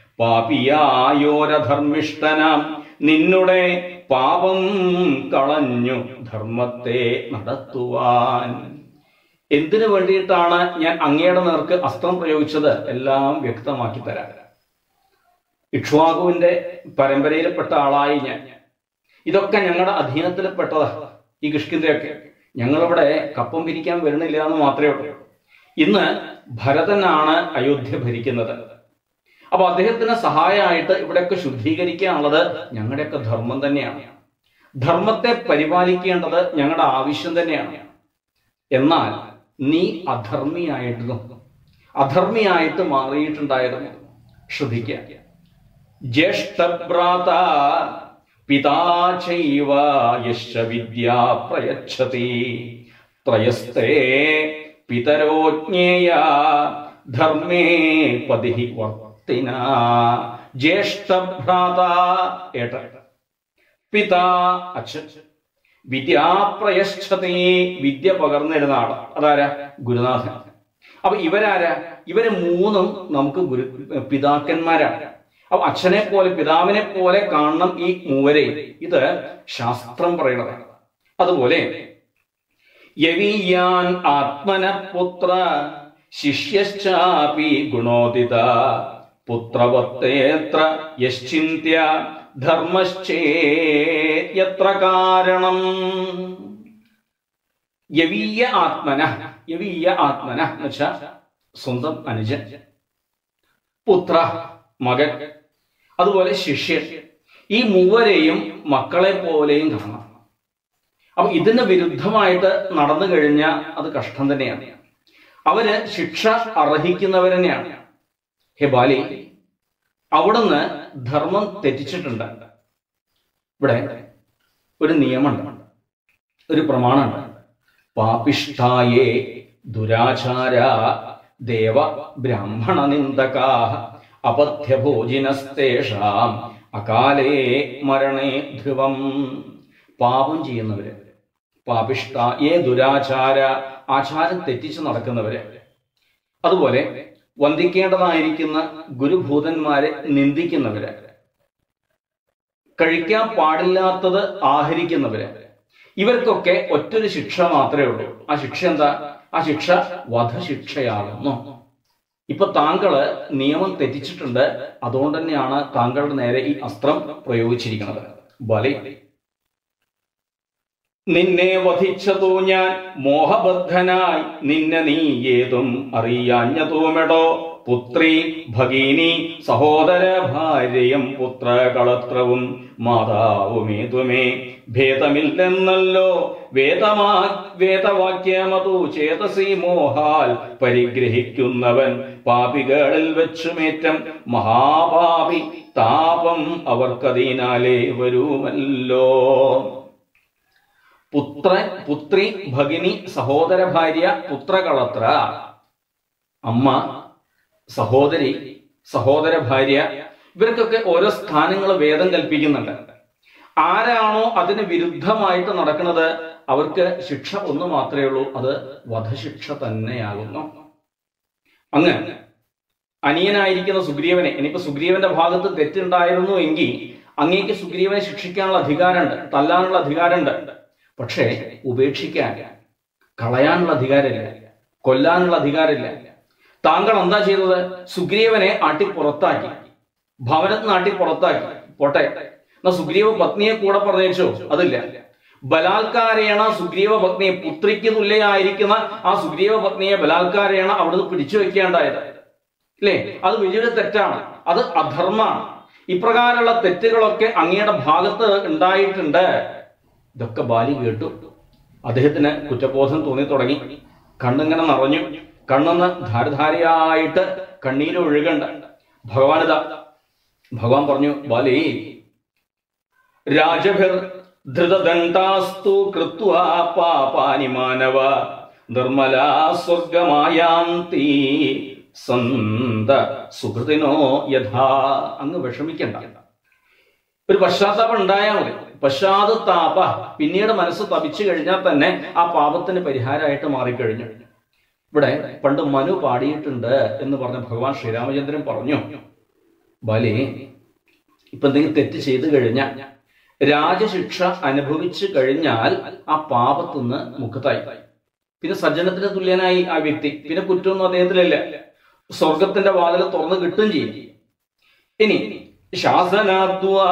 പാപിയായോരധർമ്മിഷ്ടനാം നിന്നുടെ പാപം കളഞ്ഞു ധർമ്മത്തെ നടത്തുവാൻ എന്തിനു വേണ്ടിയിട്ടാണ് ഞാൻ അങ്ങയുടെ നേർക്ക് അസ്ത്രം പ്രയോഗിച്ചത് എല്ലാം വ്യക്തമാക്കി തരാം ഇക്ഷ്വാകുവിന്റെ പരമ്പരയിൽപ്പെട്ട ആളായി ഞാൻ ഇതൊക്കെ ഞങ്ങളുടെ അധീനത്തിൽപ്പെട്ടതാ ഈ കിഷ്കിന്റെയൊക്കെ ഞങ്ങളിവിടെ കപ്പം പിരിക്കാൻ വരുന്നില്ല എന്ന് മാത്രമേ ഉള്ളൂ ഇന്ന് ഭരതനാണ് അയോധ്യ ഭരിക്കുന്നത് അപ്പൊ അദ്ദേഹത്തിന് സഹായമായിട്ട് ഇവിടെയൊക്കെ ശുദ്ധീകരിക്കാനുള്ളത് ഞങ്ങളുടെയൊക്കെ ധർമ്മം തന്നെയാണ് ധർമ്മത്തെ പരിപാലിക്കേണ്ടത് ഞങ്ങളുടെ ആവശ്യം തന്നെയാണ് എന്നാൽ നീ അധർമ്മിയായിരുന്നു അധർമ്മിയായിട്ട് മാറിയിട്ടുണ്ടായിരുന്നു ശ്രദ്ധിക്കുക ജ്യേഷ്ഠഭ്രാത പിതാ ചൈവ യശ്ച വിദ്യാ പ്രയച്ഛതി ത്രയസ്തേ പിതരോ ജ്ഞേയ ധർമ്മേ പതി വർത്തിന ജ്യേഷ്ഠഭ്രാത ഏട്ട പിതാ അച്ഛൻ വിദ്യാപ്രയശ്ചതി വിദ്യ പകർന്നിരുന്ന ആള് അതാരാ ഗുരുനാഥൻ അപ്പൊ ഇവരാരാ ഇവര് മൂന്നും നമുക്ക് ഗുരു പിതാക്കന്മാരാണ് അപ്പൊ അച്ഛനെ പോലെ പിതാവിനെ പോലെ കാണണം ഈ മൂവരെ ഇത് ശാസ്ത്രം പറയണതാണ് അതുപോലെ യവീയാൻ ആത്മന പുത്ര ശിഷ്യശ്ചാപി ഗുണോദിത പുത്രവത്തേത്ര യശ്ചിന്യ ധർമ്മശ്ചേത്ര കാരണം യവീയ ആത്മന യവീയ ആത്മന എന്ന് വെച്ചാൽ സ്വന്തം അനുജൻ പുത്ര മകൻ അതുപോലെ ശിഷ്യൻ ഈ മൂവരെയും മക്കളെ പോലെയും കാണാം അപ്പൊ ഇതിന് വിരുദ്ധമായിട്ട് നടന്നു കഴിഞ്ഞാൽ അത് കഷ്ടം തന്നെയാണ് അവര് ശിക്ഷ അർഹിക്കുന്നവർ തന്നെയാണ് ഹേ ബാലി അവിടുന്ന് ധർമ്മം തെറ്റിച്ചിട്ടുണ്ട് ഇവിടെ ഒരു നിയമമുണ്ട് ഒരു പ്രമാണമുണ്ട് പാപിഷ്ടായേ ദുരാചാര ദേവ ബ്രാഹ്മണ നിന്ദകാ അപഥ്യഭോജിനസ്തേഷാം അകാലേ മരണേ ധ്രുവം പാപം ചെയ്യുന്നവര് പാപിഷ്ട ഏ ദുരാചാര ആചാരം തെറ്റിച്ച് നടക്കുന്നവര് അതുപോലെ വന്ദിക്കേണ്ടതായിരിക്കുന്ന ഗുരുഭൂതന്മാരെ നിന്ദിക്കുന്നവര് കഴിക്കാൻ പാടില്ലാത്തത് ആഹരിക്കുന്നവര് ഇവർക്കൊക്കെ ഒറ്റൊരു ശിക്ഷ മാത്രമേ ഉള്ളൂ ആ ശിക്ഷ എന്താ ആ ശിക്ഷ വധശിക്ഷയാകുന്നു ഇപ്പൊ താങ്കള് നിയമം തെറ്റിച്ചിട്ടുണ്ട് അതുകൊണ്ട് തന്നെയാണ് താങ്കളുടെ നേരെ ഈ അസ്ത്രം പ്രയോഗിച്ചിരിക്കുന്നത് ബലി നിന്നെ വധിച്ചതോ ഞാൻ മോഹബദ്ധനായി നിന്നെ നീ ഏതും അറിയാഞ്ഞതോമെടോ പുത്രി ഭഗീനി സഹോദര ഭാര്യയും പുത്രകളത്രവും മാതാവുമേതുമേ ഭേദമില്ലെന്നല്ലോ വേദമാ വേദവാക്യമതു ചേതസി മോഹാൽ പരിഗ്രഹിക്കുന്നവൻ പാപികളിൽ വെച്ചുമേറ്റം മഹാപാപി താപം അവർക്കതിനാലേ വരുമല്ലോ പുത്ര പുത്രി ഭഗിനി സഹോദര ഭാര്യ പുത്രകളത്ര അമ്മ സഹോദരി സഹോദര ഭാര്യ ഇവർക്കൊക്കെ ഓരോ സ്ഥാനങ്ങൾ വേദം കൽപ്പിക്കുന്നുണ്ട് ആരാണോ അതിന് വിരുദ്ധമായിട്ട് നടക്കുന്നത് അവർക്ക് ശിക്ഷ ഒന്ന് മാത്രമേ ഉള്ളൂ അത് വധശിക്ഷ തന്നെയാകുന്നു അങ്ങ് അനിയനായിരിക്കുന്ന സുഗ്രീവനെ ഇനിയിപ്പോ സുഗ്രീവന്റെ ഭാഗത്ത് തെറ്റുണ്ടായിരുന്നു എങ്കിൽ അങ്ങേക്ക് സുഗ്രീവനെ ശിക്ഷിക്കാനുള്ള അധികാരമുണ്ട് തല്ലാനുള്ള അധികാരമുണ്ട് പക്ഷേ ഉപേക്ഷിക്കാൻ കളയാനുള്ള അധികാരമില്ല കൊല്ലാനുള്ള അധികാരമില്ല താങ്കൾ എന്താ ചെയ്തത് സുഗ്രീവനെ ആട്ടി പുറത്താക്കി ഭവനത്ത് നാട്ടി പുറത്താക്കി പോട്ടെ എന്നാ സുഗ്രീവ പത്നിയെ കൂടെ പറഞ്ഞേച്ചോ അതില്ല ബലാത്കാരേണ സുഗ്രീവ പത്നിയെ പുത്രിക്ക് തുല്യയായിരിക്കുന്ന ആ സുഗ്രീവ പത്നിയെ ബലാത്കാരേണ അവിടുന്ന് പിടിച്ചു വെക്കേണ്ടായത് അല്ലേ അത് വലിയൊരു തെറ്റാണ് അത് അധർമ്മമാണ് ഇപ്രകാരമുള്ള തെറ്റുകളൊക്കെ അങ്ങയുടെ ഭാഗത്ത് ഉണ്ടായിട്ടുണ്ട് ഇതൊക്കെ ബാലി കേട്ടു അദ്ദേഹത്തിന് കുറ്റബോധം തോന്നി തുടങ്ങി കണ്ണിങ്ങനെ നിറഞ്ഞു കണ്ണെന്ന് ധാരധാരയായിട്ട് കണ്ണീര് ഒഴുകണ്ട ഭഗവാനിത ഭഗവാൻ പറഞ്ഞു ബാലി രാജഭിർ ധൃതദണ്ഡാസ്തു കൃത്വാ പാപാനി മാനവ നിർമ്മലാ സ്വർഗമായാന്തി സന്ത സുഹൃത്തിനോ യഥാ അങ്ങ് വിഷമിക്കണ്ട ഒരു പശ്ചാത്താപം ഉണ്ടായാൽ മതി പശ്ചാത്താപ പിന്നീട് മനസ്സ് തപിച്ചു കഴിഞ്ഞാൽ തന്നെ ആ പാപത്തിന് പരിഹാരമായിട്ട് മാറിക്കഴിഞ്ഞു ഇവിടെ പണ്ട് മനു പാടിയിട്ടുണ്ട് എന്ന് പറഞ്ഞ ഭഗവാൻ ശ്രീരാമചന്ദ്രൻ പറഞ്ഞു ബലി ഇപ്പൊ എന്തെങ്കിലും തെറ്റ് ചെയ്തു കഴിഞ്ഞാൽ രാജശിക്ഷ അനുഭവിച്ചു കഴിഞ്ഞാൽ ആ പാപത്തുനിന്ന് മുക്തായി പിന്നെ സജ്ജനത്തിന് തുല്യനായി ആ വ്യക്തി പിന്നെ കുറ്റമൊന്നും അദ്ദേഹത്തിലില്ല സ്വർഗത്തിന്റെ വാതിൽ തുറന്നു കിട്ടുകയും ചെയ്യും ഇനി ശാസനാദ്വാ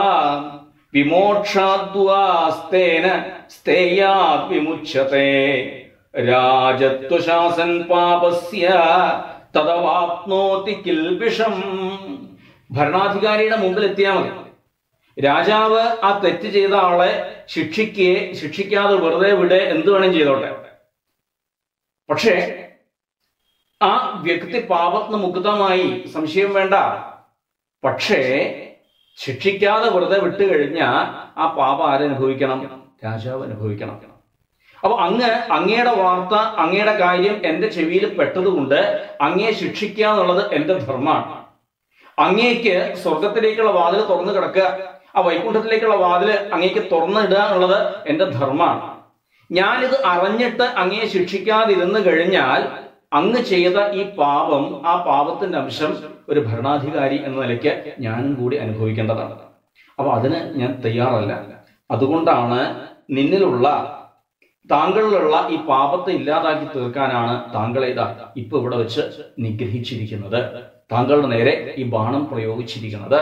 വിമോക്ഷാദ്വാസ്തേന സ്തേയാത് വിമുച്യത്തെ രാജത്വശാസൻ പാപസ്യ തദവാപ്നോതി കിൽബിഷം ഭരണാധികാരിയുടെ മുമ്പിൽ എത്തിയാൽ മതി രാജാവ് ആ തെറ്റ് ചെയ്ത ആളെ ശിക്ഷിക്കുകയെ ശിക്ഷിക്കാതെ വെറുതെ വിടെ എന്ത് വേണം ചെയ്തോട്ടെ പക്ഷേ ആ വ്യക്തി പാപത്തിന് മുക്തമായി സംശയം വേണ്ട പക്ഷേ ശിക്ഷിക്കാതെ വെറുതെ വിട്ടു കഴിഞ്ഞാൽ ആ പാപം ആരനുഭവിക്കണം രാജാവ് അനുഭവിക്കണം അപ്പൊ അങ്ങ് അങ്ങയുടെ വാർത്ത അങ്ങയുടെ കാര്യം എന്റെ ചെവിയിൽ പെട്ടതുകൊണ്ട് അങ്ങയെ ശിക്ഷിക്കുക എന്നുള്ളത് എന്റെ ധർമ്മമാണ് അങ്ങേക്ക് സ്വർഗത്തിലേക്കുള്ള വാതിൽ തുറന്നു കിടക്കുക ആ വൈകുണ്ഠത്തിലേക്കുള്ള വാതിൽ അങ്ങേക്ക് തുറന്നിടുക എന്നുള്ളത് എന്റെ ധർമ്മമാണ് ഞാനിത് അറിഞ്ഞിട്ട് അങ്ങയെ ശിക്ഷിക്കാതിരുന്നു കഴിഞ്ഞാൽ അങ്ങ് ചെയ്ത ഈ പാപം ആ പാപത്തിന്റെ അംശം ഒരു ഭരണാധികാരി എന്ന നിലയ്ക്ക് ഞാനും കൂടി അനുഭവിക്കേണ്ടതാണ് അപ്പൊ അതിന് ഞാൻ തയ്യാറല്ല അതുകൊണ്ടാണ് നിന്നിലുള്ള താങ്കളിലുള്ള ഈ പാപത്തെ ഇല്ലാതാക്കി തീർക്കാനാണ് താങ്കളെ ഇതാ ഇപ്പൊ ഇവിടെ വെച്ച് നിഗ്രഹിച്ചിരിക്കുന്നത് താങ്കളുടെ നേരെ ഈ ബാണം പ്രയോഗിച്ചിരിക്കുന്നത്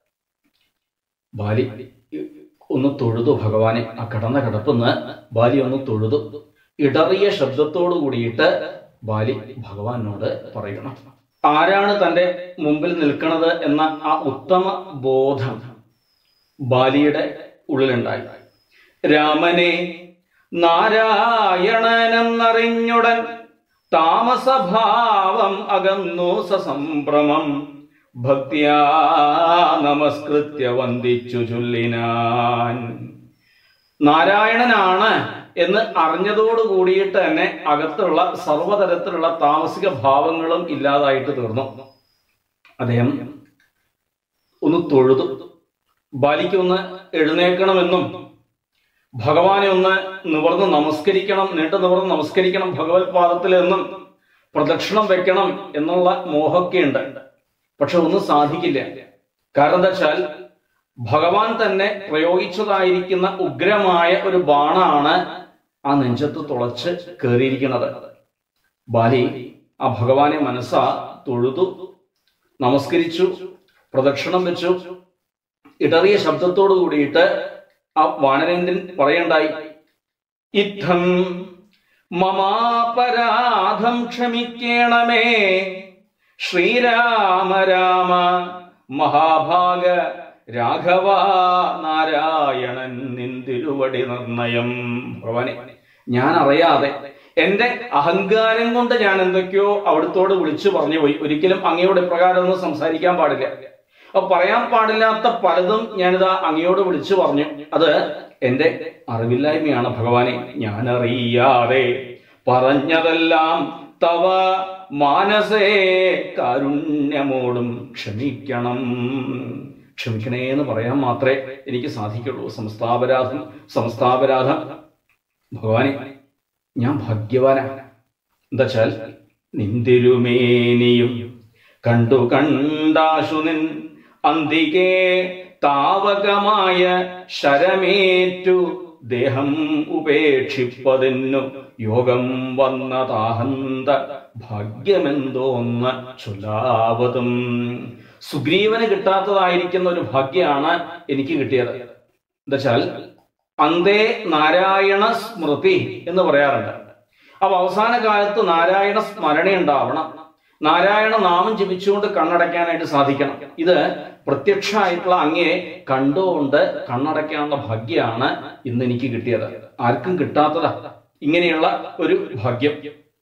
ബാലി ഒന്ന് തൊഴുതു ഭഗവാനെ ആ കടന്ന കിടപ്പുന്ന് ബാലി ഒന്ന് തൊഴുതു ഇടറിയ ശബ്ദത്തോടു കൂടിയിട്ട് ബാലി ഭഗവാനോട് പറയണം ആരാണ് തന്റെ മുമ്പിൽ നിൽക്കുന്നത് എന്ന ആ ഉത്തമ ബോധം ബാലിയുടെ ഉള്ളിലുണ്ടായി രാമനെ നാരായണനെന്നറിഞ്ഞുടൻ താമസഭാവം അകന്നു സസംഭ്രമം ഭക്തിയാ നമസ്കൃത്യ വന്ദിച്ചു ചൊല്ലിനാൻ നാരായണനാണ് എന്ന് അറിഞ്ഞതോട് കൂടിയിട്ട് തന്നെ അകത്തുള്ള സർവതരത്തിലുള്ള താമസിക ഭാവങ്ങളും ഇല്ലാതായിട്ട് തീർന്നു അദ്ദേഹം ഒന്ന് തൊഴുതു ബാലിക്ക് ഒന്ന് എഴുന്നേൽക്കണമെന്നും ഭഗവാനെ ഒന്ന് നിവർന്ന് നമസ്കരിക്കണം നീണ്ടു നിവർന്ന് നമസ്കരിക്കണം ഭഗവത് പാദത്തിൽ എന്നും പ്രദക്ഷിണം വെക്കണം എന്നുള്ള മോഹമൊക്കെ ഉണ്ട് പക്ഷെ ഒന്നും സാധിക്കില്ല കാരണം എന്താ വെച്ചാൽ ഭഗവാൻ തന്നെ പ്രയോഗിച്ചതായിരിക്കുന്ന ഉഗ്രമായ ഒരു ബാണാണ് ആ നെഞ്ചത്ത് തുളച്ച് കയറിയിരിക്കുന്നത് ബാലി ആ ഭഗവാനെ മനസ്സാ തൊഴുതു നമസ്കരിച്ചു പ്രദക്ഷിണം വെച്ചു ഇടറിയ ശബ്ദത്തോടു കൂടിയിട്ട് ആ വാനരേന്ദ്രൻ പറയണ്ടായി ഇത്തം മമാപരാധം ക്ഷമിക്കണമേ ശ്രീരാമ രാമ മഹാഭാഗ രാഘവ നാരായണൻ നിന്തിരുവടി നിർണയം ഭഗവാനെ ഞാൻ അറിയാതെ എന്റെ അഹങ്കാരം കൊണ്ട് ഞാൻ എന്തൊക്കെയോ അവിടുത്തോട് വിളിച്ചു പറഞ്ഞു പോയി ഒരിക്കലും അങ്ങയോട് ഇപ്രകാരം ഒന്നും സംസാരിക്കാൻ പാടില്ല അപ്പൊ പറയാൻ പാടില്ലാത്ത പലതും ഞാനിതാ അങ്ങയോട് വിളിച്ചു പറഞ്ഞു അത് എന്റെ അറിവില്ലായ്മയാണ് ഭഗവാനെ ഞാൻ അറിയാതെ പറഞ്ഞതെല്ലാം തവ മാനസേ കാരുണ്യമോടും ക്ഷമിക്കണം ക്ഷമിക്കണേ എന്ന് പറയാൻ മാത്രമേ എനിക്ക് സാധിക്കുള്ളൂ സംസ്ഥാപരാധം സംസ്ഥാപരാധം ഭഗവാനെ ഞാൻ ഭാഗ്യവാനാണ് എന്താ വെച്ചാൽ നിന്തിരുമേനിയും കണ്ടു കണ്ടാശു നിൻ അന്തികേ താവകമായ ശരമേറ്റു ദേഹം ഉപേക്ഷിപ്പതിന്നു യോഗം വന്നതാഹന്ത ഭാഗ്യമെന്തോന്ന് ചൊല്ലാവതും സുഗ്രീവന് കിട്ടാത്തതായിരിക്കുന്ന ഒരു ഭാഗ്യമാണ് എനിക്ക് കിട്ടിയത് എന്താച്ചാൽ അന്തേ നാരായണ സ്മൃതി എന്ന് പറയാറുണ്ട് അപ്പൊ അവസാന കാലത്ത് നാരായണ സ്മരണ ഉണ്ടാവണം നാരായണ നാമം ജപിച്ചുകൊണ്ട് കണ്ണടയ്ക്കാനായിട്ട് സാധിക്കണം ഇത് പ്രത്യക്ഷമായിട്ടുള്ള അങ്ങേ കണ്ടുകൊണ്ട് കണ്ണടയ്ക്കാനുള്ള ഭാഗ്യമാണ് ഇന്ന് എനിക്ക് കിട്ടിയത് ആർക്കും കിട്ടാത്തതാ ഇങ്ങനെയുള്ള ഒരു ഭാഗ്യം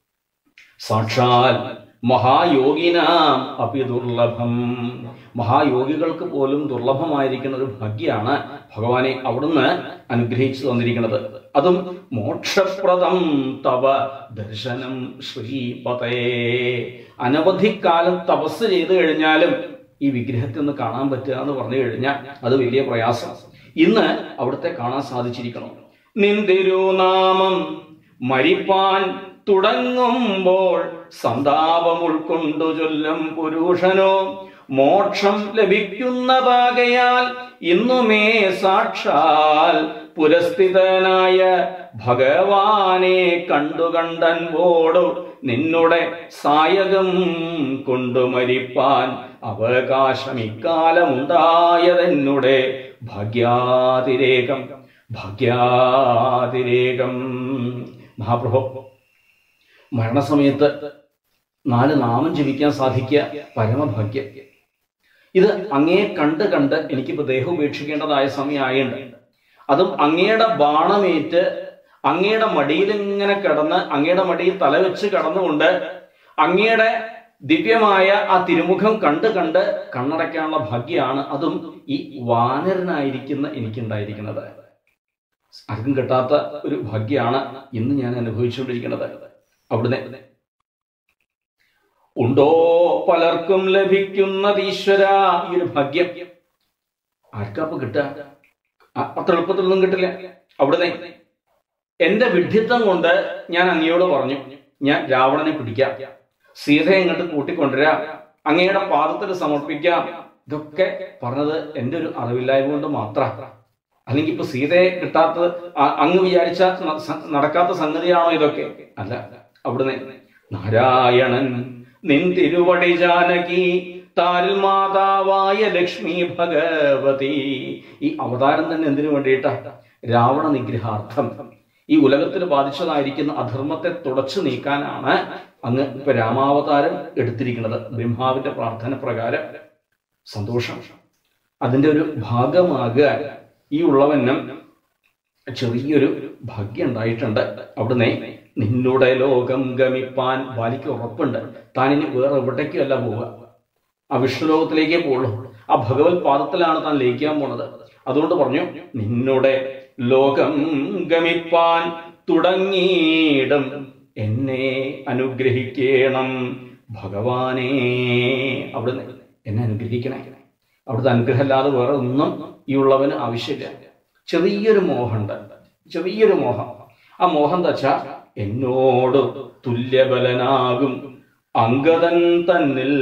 സാക്ഷാൽ മഹായോഗിനാം അപി ദുർലഭം മഹായോഗികൾക്ക് പോലും ദുർലഭമായിരിക്കുന്ന ഒരു ഭാഗ്യമാണ് ഭഗവാനെ അവിടുന്ന് അനുഗ്രഹിച്ചു തന്നിരിക്കുന്നത് അതും മോക്ഷപ്രദം തവ ദർശനം ശ്രീപതേ അനവധി കാലം തപസ് ചെയ്തു കഴിഞ്ഞാലും ഈ വിഗ്രഹത്തെ ഒന്ന് കാണാൻ പറ്റുക എന്ന് പറഞ്ഞു കഴിഞ്ഞാൽ അത് വലിയ പ്രയാസം ഇന്ന് അവിടുത്തെ കാണാൻ സാധിച്ചിരിക്കണം നിന്തിരുനാമം മരിപ്പാൻ തുടങ്ങുമ്പോൾ സന്താപം ഉൾക്കൊണ്ടു ചൊല്ലും പുരുഷനോ മോക്ഷം ലഭിക്കുന്നതാകയാൽ ഇന്നുമേ സാക്ഷാൽ പുരസ്ഥിതനായ ഭഗവാനെ കണ്ടുകണ്ടൻപോടു നിന്നുടെ സായകം കൊണ്ടു മരിപ്പാൻ അവകാശം ഇക്കാലമുണ്ടായതെന്നുടെ ഭാഗ്യാതിരേകം ഭാഗ്യാതിരേകം മഹാപ്രഭു മരണസമയത്ത് നാല് നാമം ജപിക്കാൻ സാധിക്കുക പരമഭാഗ്യം ഇത് അങ്ങേ കണ്ട് കണ്ട് എനിക്കിപ്പോ ദേഹം ഉപേക്ഷിക്കേണ്ടതായ സമയമായുണ്ട് അതും അങ്ങയുടെ ബാണമേറ്റ് അങ്ങയുടെ മടിയിൽ ഇങ്ങനെ കിടന്ന് അങ്ങയുടെ മടിയിൽ തലവെച്ച് കടന്നുകൊണ്ട് അങ്ങയുടെ ദിവ്യമായ ആ തിരുമുഖം കണ്ട് കണ്ട് കണ്ണടയ്ക്കാനുള്ള ഭാഗ്യമാണ് അതും ഈ വാനരനായിരിക്കുന്ന എനിക്കുണ്ടായിരിക്കുന്നത് ആർക്കും കിട്ടാത്ത ഒരു ഭാഗ്യമാണ് ഇന്ന് ഞാൻ അനുഭവിച്ചുകൊണ്ടിരിക്കുന്നത് അവിടുന്ന് ഉണ്ടോ പലർക്കും ലഭിക്കുന്നത് ഈശ്വര ഈ ഒരു ഭാഗ്യം ആർക്കാപ്പൊ കിട്ടുക അ- അത്ര എളുപ്പത്തിലൊന്നും കിട്ടില്ല അവിടുന്ന് എന്റെ വിഡ്ഢിത്തം കൊണ്ട് ഞാൻ അങ്ങയോട് പറഞ്ഞു ഞാൻ രാവണനെ പിടിക്കാം സീതയെ ഇങ്ങോട്ട് കൂട്ടിക്കൊണ്ടുവരാം അങ്ങയുടെ പാദത്തിൽ സമർപ്പിക്കാം ഇതൊക്കെ പറഞ്ഞത് എന്റെ ഒരു അറിവില്ലായ്മ കൊണ്ട് മാത്രം അല്ലെങ്കിൽ ഇപ്പൊ സീതയെ കിട്ടാത്തത് അ- അങ്ങ് വിചാരിച്ച ന- സ- നടക്കാത്ത സംഗതിയാണോ ഇതൊക്കെ അല്ല അവിടുന്ന് നാരായണൻ നിൻ തിരുവടി ജാനകി താരിൽ മാതാവായ ലക്ഷ്മി ഭഗവതി ഈ അവതാരം തന്നെ എന്തിനു വേണ്ടിയിട്ടാ രാവണ നിഗ്രഹാർത്ഥം ഈ ഉലകത്തിൽ ബാധിച്ചതായിരിക്കുന്ന അധർമ്മത്തെ തുടച്ചു നീക്കാനാണ് അങ്ങ് ഇപ്പൊ രാമാവതാരം എടുത്തിരിക്കുന്നത് ബ്രഹ്മാവിന്റെ പ്രാർത്ഥന പ്രകാരം സന്തോഷം അതിൻ്റെ ഒരു ഭാഗമാകാൻ ഈ ഉള്ളവനും ചെറിയൊരു ഭാഗ്യം ഉണ്ടായിട്ടുണ്ട് അവിടുന്ന് നിന്നുടെ ലോകം ഗമിപ്പാൻ ബാലിക്ക് ഉറപ്പുണ്ട് താനിനി വേറെ എവിടേക്കും അല്ല പോവുക ആ വിഷ്ണുലോകത്തിലേക്കേ പോകുള്ളൂ ആ ഭഗവത് പാദത്തിലാണ് താൻ ലയിക്കാൻ പോണത് അതുകൊണ്ട് പറഞ്ഞു നിന്നുടെ ലോകം ഗമിപ്പാൻ തുടങ്ങിയിടും എന്നെ അനുഗ്രഹിക്കണം ഭഗവാനേ അവിടുന്ന് എന്നെ അനുഗ്രഹിക്കണേ അവിടുത്തെ അനുഗ്രഹമല്ലാതെ വേറെ ഒന്നും ഈ ഉള്ളവന് ആവശ്യമില്ല ചെറിയൊരു മോഹമുണ്ട് ചെറിയൊരു മോഹം ആ മോഹം എന്താ വെച്ചാ എന്നോട് തുല്യബലനാകും അങ്കദൻ തന്നിൽ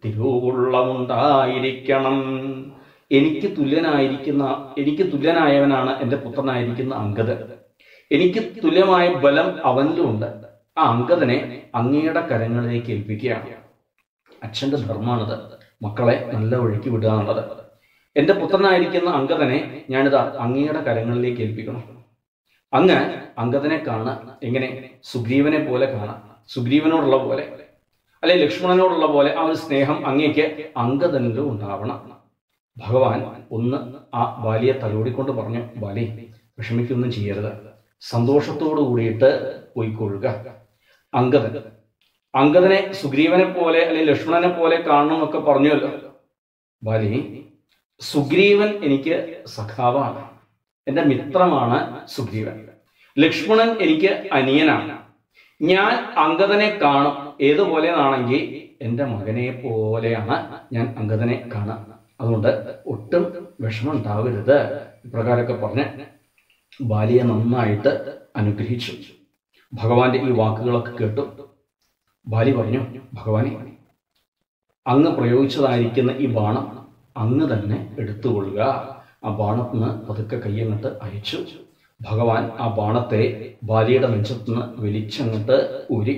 തിരുവുള്ളമുണ്ടായിരിക്കണം എനിക്ക് തുല്യനായിരിക്കുന്ന എനിക്ക് തുല്യനായവനാണ് എൻ്റെ പുത്രനായിരിക്കുന്ന അങ്കദൻ എനിക്ക് തുല്യമായ ബലം അവനിലുണ്ട് ആ അങ്കദനെ അങ്ങയുടെ കരങ്ങളിലേക്ക് ഏൽപ്പിക്കുകയാണ് അച്ഛന്റെ ധർമ്മമാണിത് മക്കളെ നല്ല വഴിക്ക് വിടുക എന്നുള്ളത് എന്റെ പുത്രനായിരിക്കുന്ന അങ്കദനെ ഞാനിതാ അങ്ങയുടെ കരങ്ങളിലേക്ക് ഏൽപ്പിക്കണം അങ്ങ് അങ്കദനെ കാണാൻ എങ്ങനെ സുഗ്രീവനെ പോലെ കാണാം സുഗ്രീവനോടുള്ള പോലെ അല്ലെ ലക്ഷ്മണനോടുള്ള പോലെ ആ ഒരു സ്നേഹം അങ്ങേക്ക് അങ്കദനിലും ഉണ്ടാവണം ഭഗവാൻ ഒന്ന് ആ ബാലിയെ തലോടിക്കൊണ്ട് പറഞ്ഞു ബാലി വിഷമിക്കൊന്നും ചെയ്യരുത് സന്തോഷത്തോടു കൂടിയിട്ട് പോയിക്കൊള്ളുക അങ്കദൻ അങ്കദനെ സുഗ്രീവനെ പോലെ അല്ലെങ്കിൽ ലക്ഷ്മണനെ പോലെ കാണണം എന്നൊക്കെ പറഞ്ഞുവല്ലോ ബാലി സുഗ്രീവൻ എനിക്ക് സഖാവാണ് എന്റെ മിത്രമാണ് സുഗ്രീവൻ ലക്ഷ്മണൻ എനിക്ക് അനിയനാണ് ഞാൻ അങ്കദനെ കാണും ഏതുപോലെയാണെങ്കിൽ എൻ്റെ മകനെ പോലെയാണ് ഞാൻ അങ്കദനെ കാണാം അതുകൊണ്ട് ഒട്ടും വിഷമം ഉണ്ടാവരുത് ഇപ്രകാരമൊക്കെ പറഞ്ഞ് ബാലിയെ നന്നായിട്ട് അനുഗ്രഹിച്ചു ഭഗവാന്റെ ഈ വാക്കുകളൊക്കെ കേട്ടു ബാലി പറഞ്ഞു ഭഗവാനെ അങ്ങ് പ്രയോഗിച്ചതായിരിക്കുന്ന ഈ ബാണം അങ്ങ് തന്നെ എടുത്തുകൊള്ളുക ആ ബാണത്തിന് പതുക്കെ കയ്യങ്ങട്ട് അയച്ചു ഭഗവാൻ ആ ബാണത്തെ ബാലിയുടെ നെഞ്ചത്തുനിന്ന് വലിച്ചങ്ങട്ട് ഊരി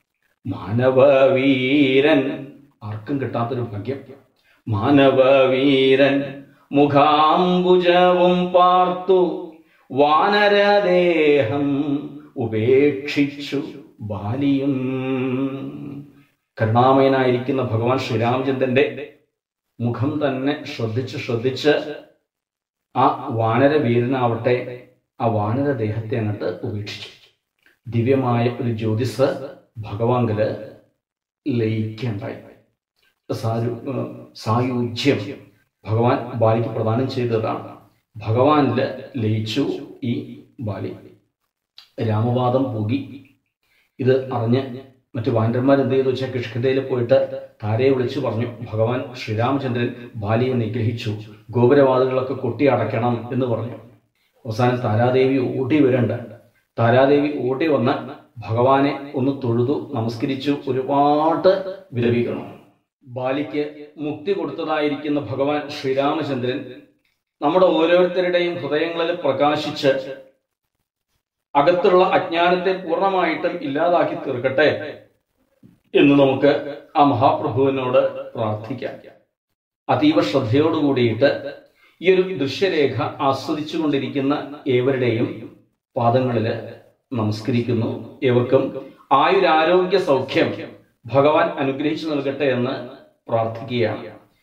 മാനവവീരൻ ആർക്കും കിട്ടാത്തൊരു ഭാഗ്യം മാനവവീരൻ മുഖാംബുജവും പാർത്തു വാനരദേഹം ഉപേക്ഷിച്ചു ബാലിയും കരുണാമയനായിരിക്കുന്ന ഭഗവാൻ ശ്രീരാമചന്ദ്രന്റെ മുഖം തന്നെ ശ്രദ്ധിച്ച് ശ്രദ്ധിച്ച് ആ വാനര വീരനാവട്ടെ ആ വാനര ദേഹത്തെ അങ്ങോട്ട് ഉപേക്ഷിച്ചു ദിവ്യമായ ഒരു ജ്യോതിസ് ഭഗവാങ്കല് ലയിക്കുകയുണ്ടായി സാരു സായുജ്യം ഭഗവാൻ ബാലിക്ക് പ്രദാനം ചെയ്തതാണ് ഭഗവാനില് ലയിച്ചു ഈ ബാലി രാമവാദം പൂകി ഇത് അറിഞ്ഞ് മറ്റു വാനരന്മാർ എന്ത് ചെയ്തു വെച്ചാൽ കിഷ്കിന്ധയിൽ പോയിട്ട് താരയെ വിളിച്ചു പറഞ്ഞു ഭഗവാൻ ശ്രീരാമചന്ദ്രൻ ബാലിയെ നിഗ്രഹിച്ചു ഗോപുരവാദികളൊക്കെ കൊട്ടി അടയ്ക്കണം എന്ന് പറഞ്ഞു അവസാനം താരാദേവി ഓടി വരണ്ട താരാദേവി ഓടി വന്ന് ഭഗവാനെ ഒന്ന് തൊഴുതു നമസ്കരിച്ചു ഒരുപാട് വിലപിക്കണം ബാലിക്ക് മുക്തി കൊടുത്തതായിരിക്കുന്ന ഭഗവാൻ ശ്രീരാമചന്ദ്രൻ നമ്മുടെ ഓരോരുത്തരുടെയും ഹൃദയങ്ങളിൽ പ്രകാശിച്ച് അകത്തുള്ള അജ്ഞാനത്തെ പൂർണ്ണമായിട്ടും ഇല്ലാതാക്കി തീർക്കട്ടെ എന്ന് നമുക്ക് ആ മഹാപ്രഭുവിനോട് പ്രാർത്ഥിക്കാം അതീവ ശ്രദ്ധയോടുകൂടിയിട്ട് ഈ ഒരു ദൃശ്യരേഖ ആസ്വദിച്ചു കൊണ്ടിരിക്കുന്ന ഏവരുടെയും പാദങ്ങളിൽ നമസ്കരിക്കുന്നു ഏവർക്കും ആയുരാരോഗ്യ സൗഖ്യം ഭഗവാൻ അനുഗ്രഹിച്ചു നൽകട്ടെ എന്ന് പ്രാർത്ഥിക്കുകയാണ്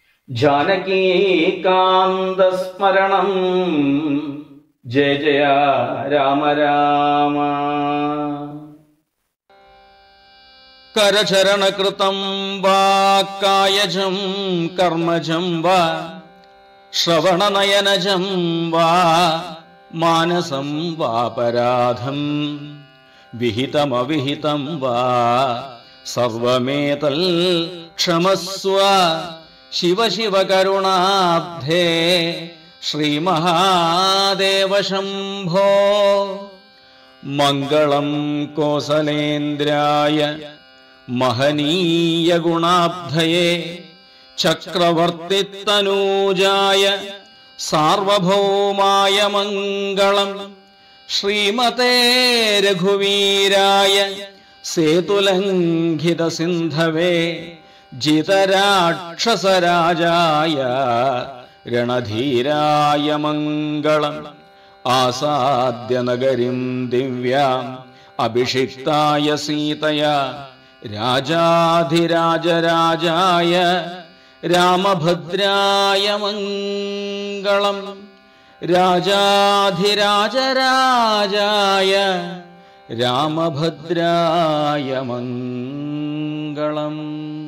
ജാനകീകാന്തസ്മരണം ജയ ജയ രാമ രാമ करचरणकृतं वा कायजं कर्मजं वा श्रवणनयनजं वा मानसं वापराधं विहितमविहितं वा सर्वमेतल् क्षमस्व शिव शिव करुणाब्धे श्रीमहादेव शम्भो मङ्गलं कोसलेन्द्राय महनीयगुणाब्धये चक्रवर्तितनूजाय सार्वभौमाय मङ्गलम् श्रीमते रघुवीराय सेतुलङ्घितसिन्धवे जितराक्षसराजाय रणधीराय मङ्गलम् आसाद्य नगरीं दिव्याम् अभिषिक्ताय सीतया राजाधिराजराजाय രാമഭദ്രായ മംഗളം രാജാധിരാജരാജായ രാമഭദ്രായ മംഗളം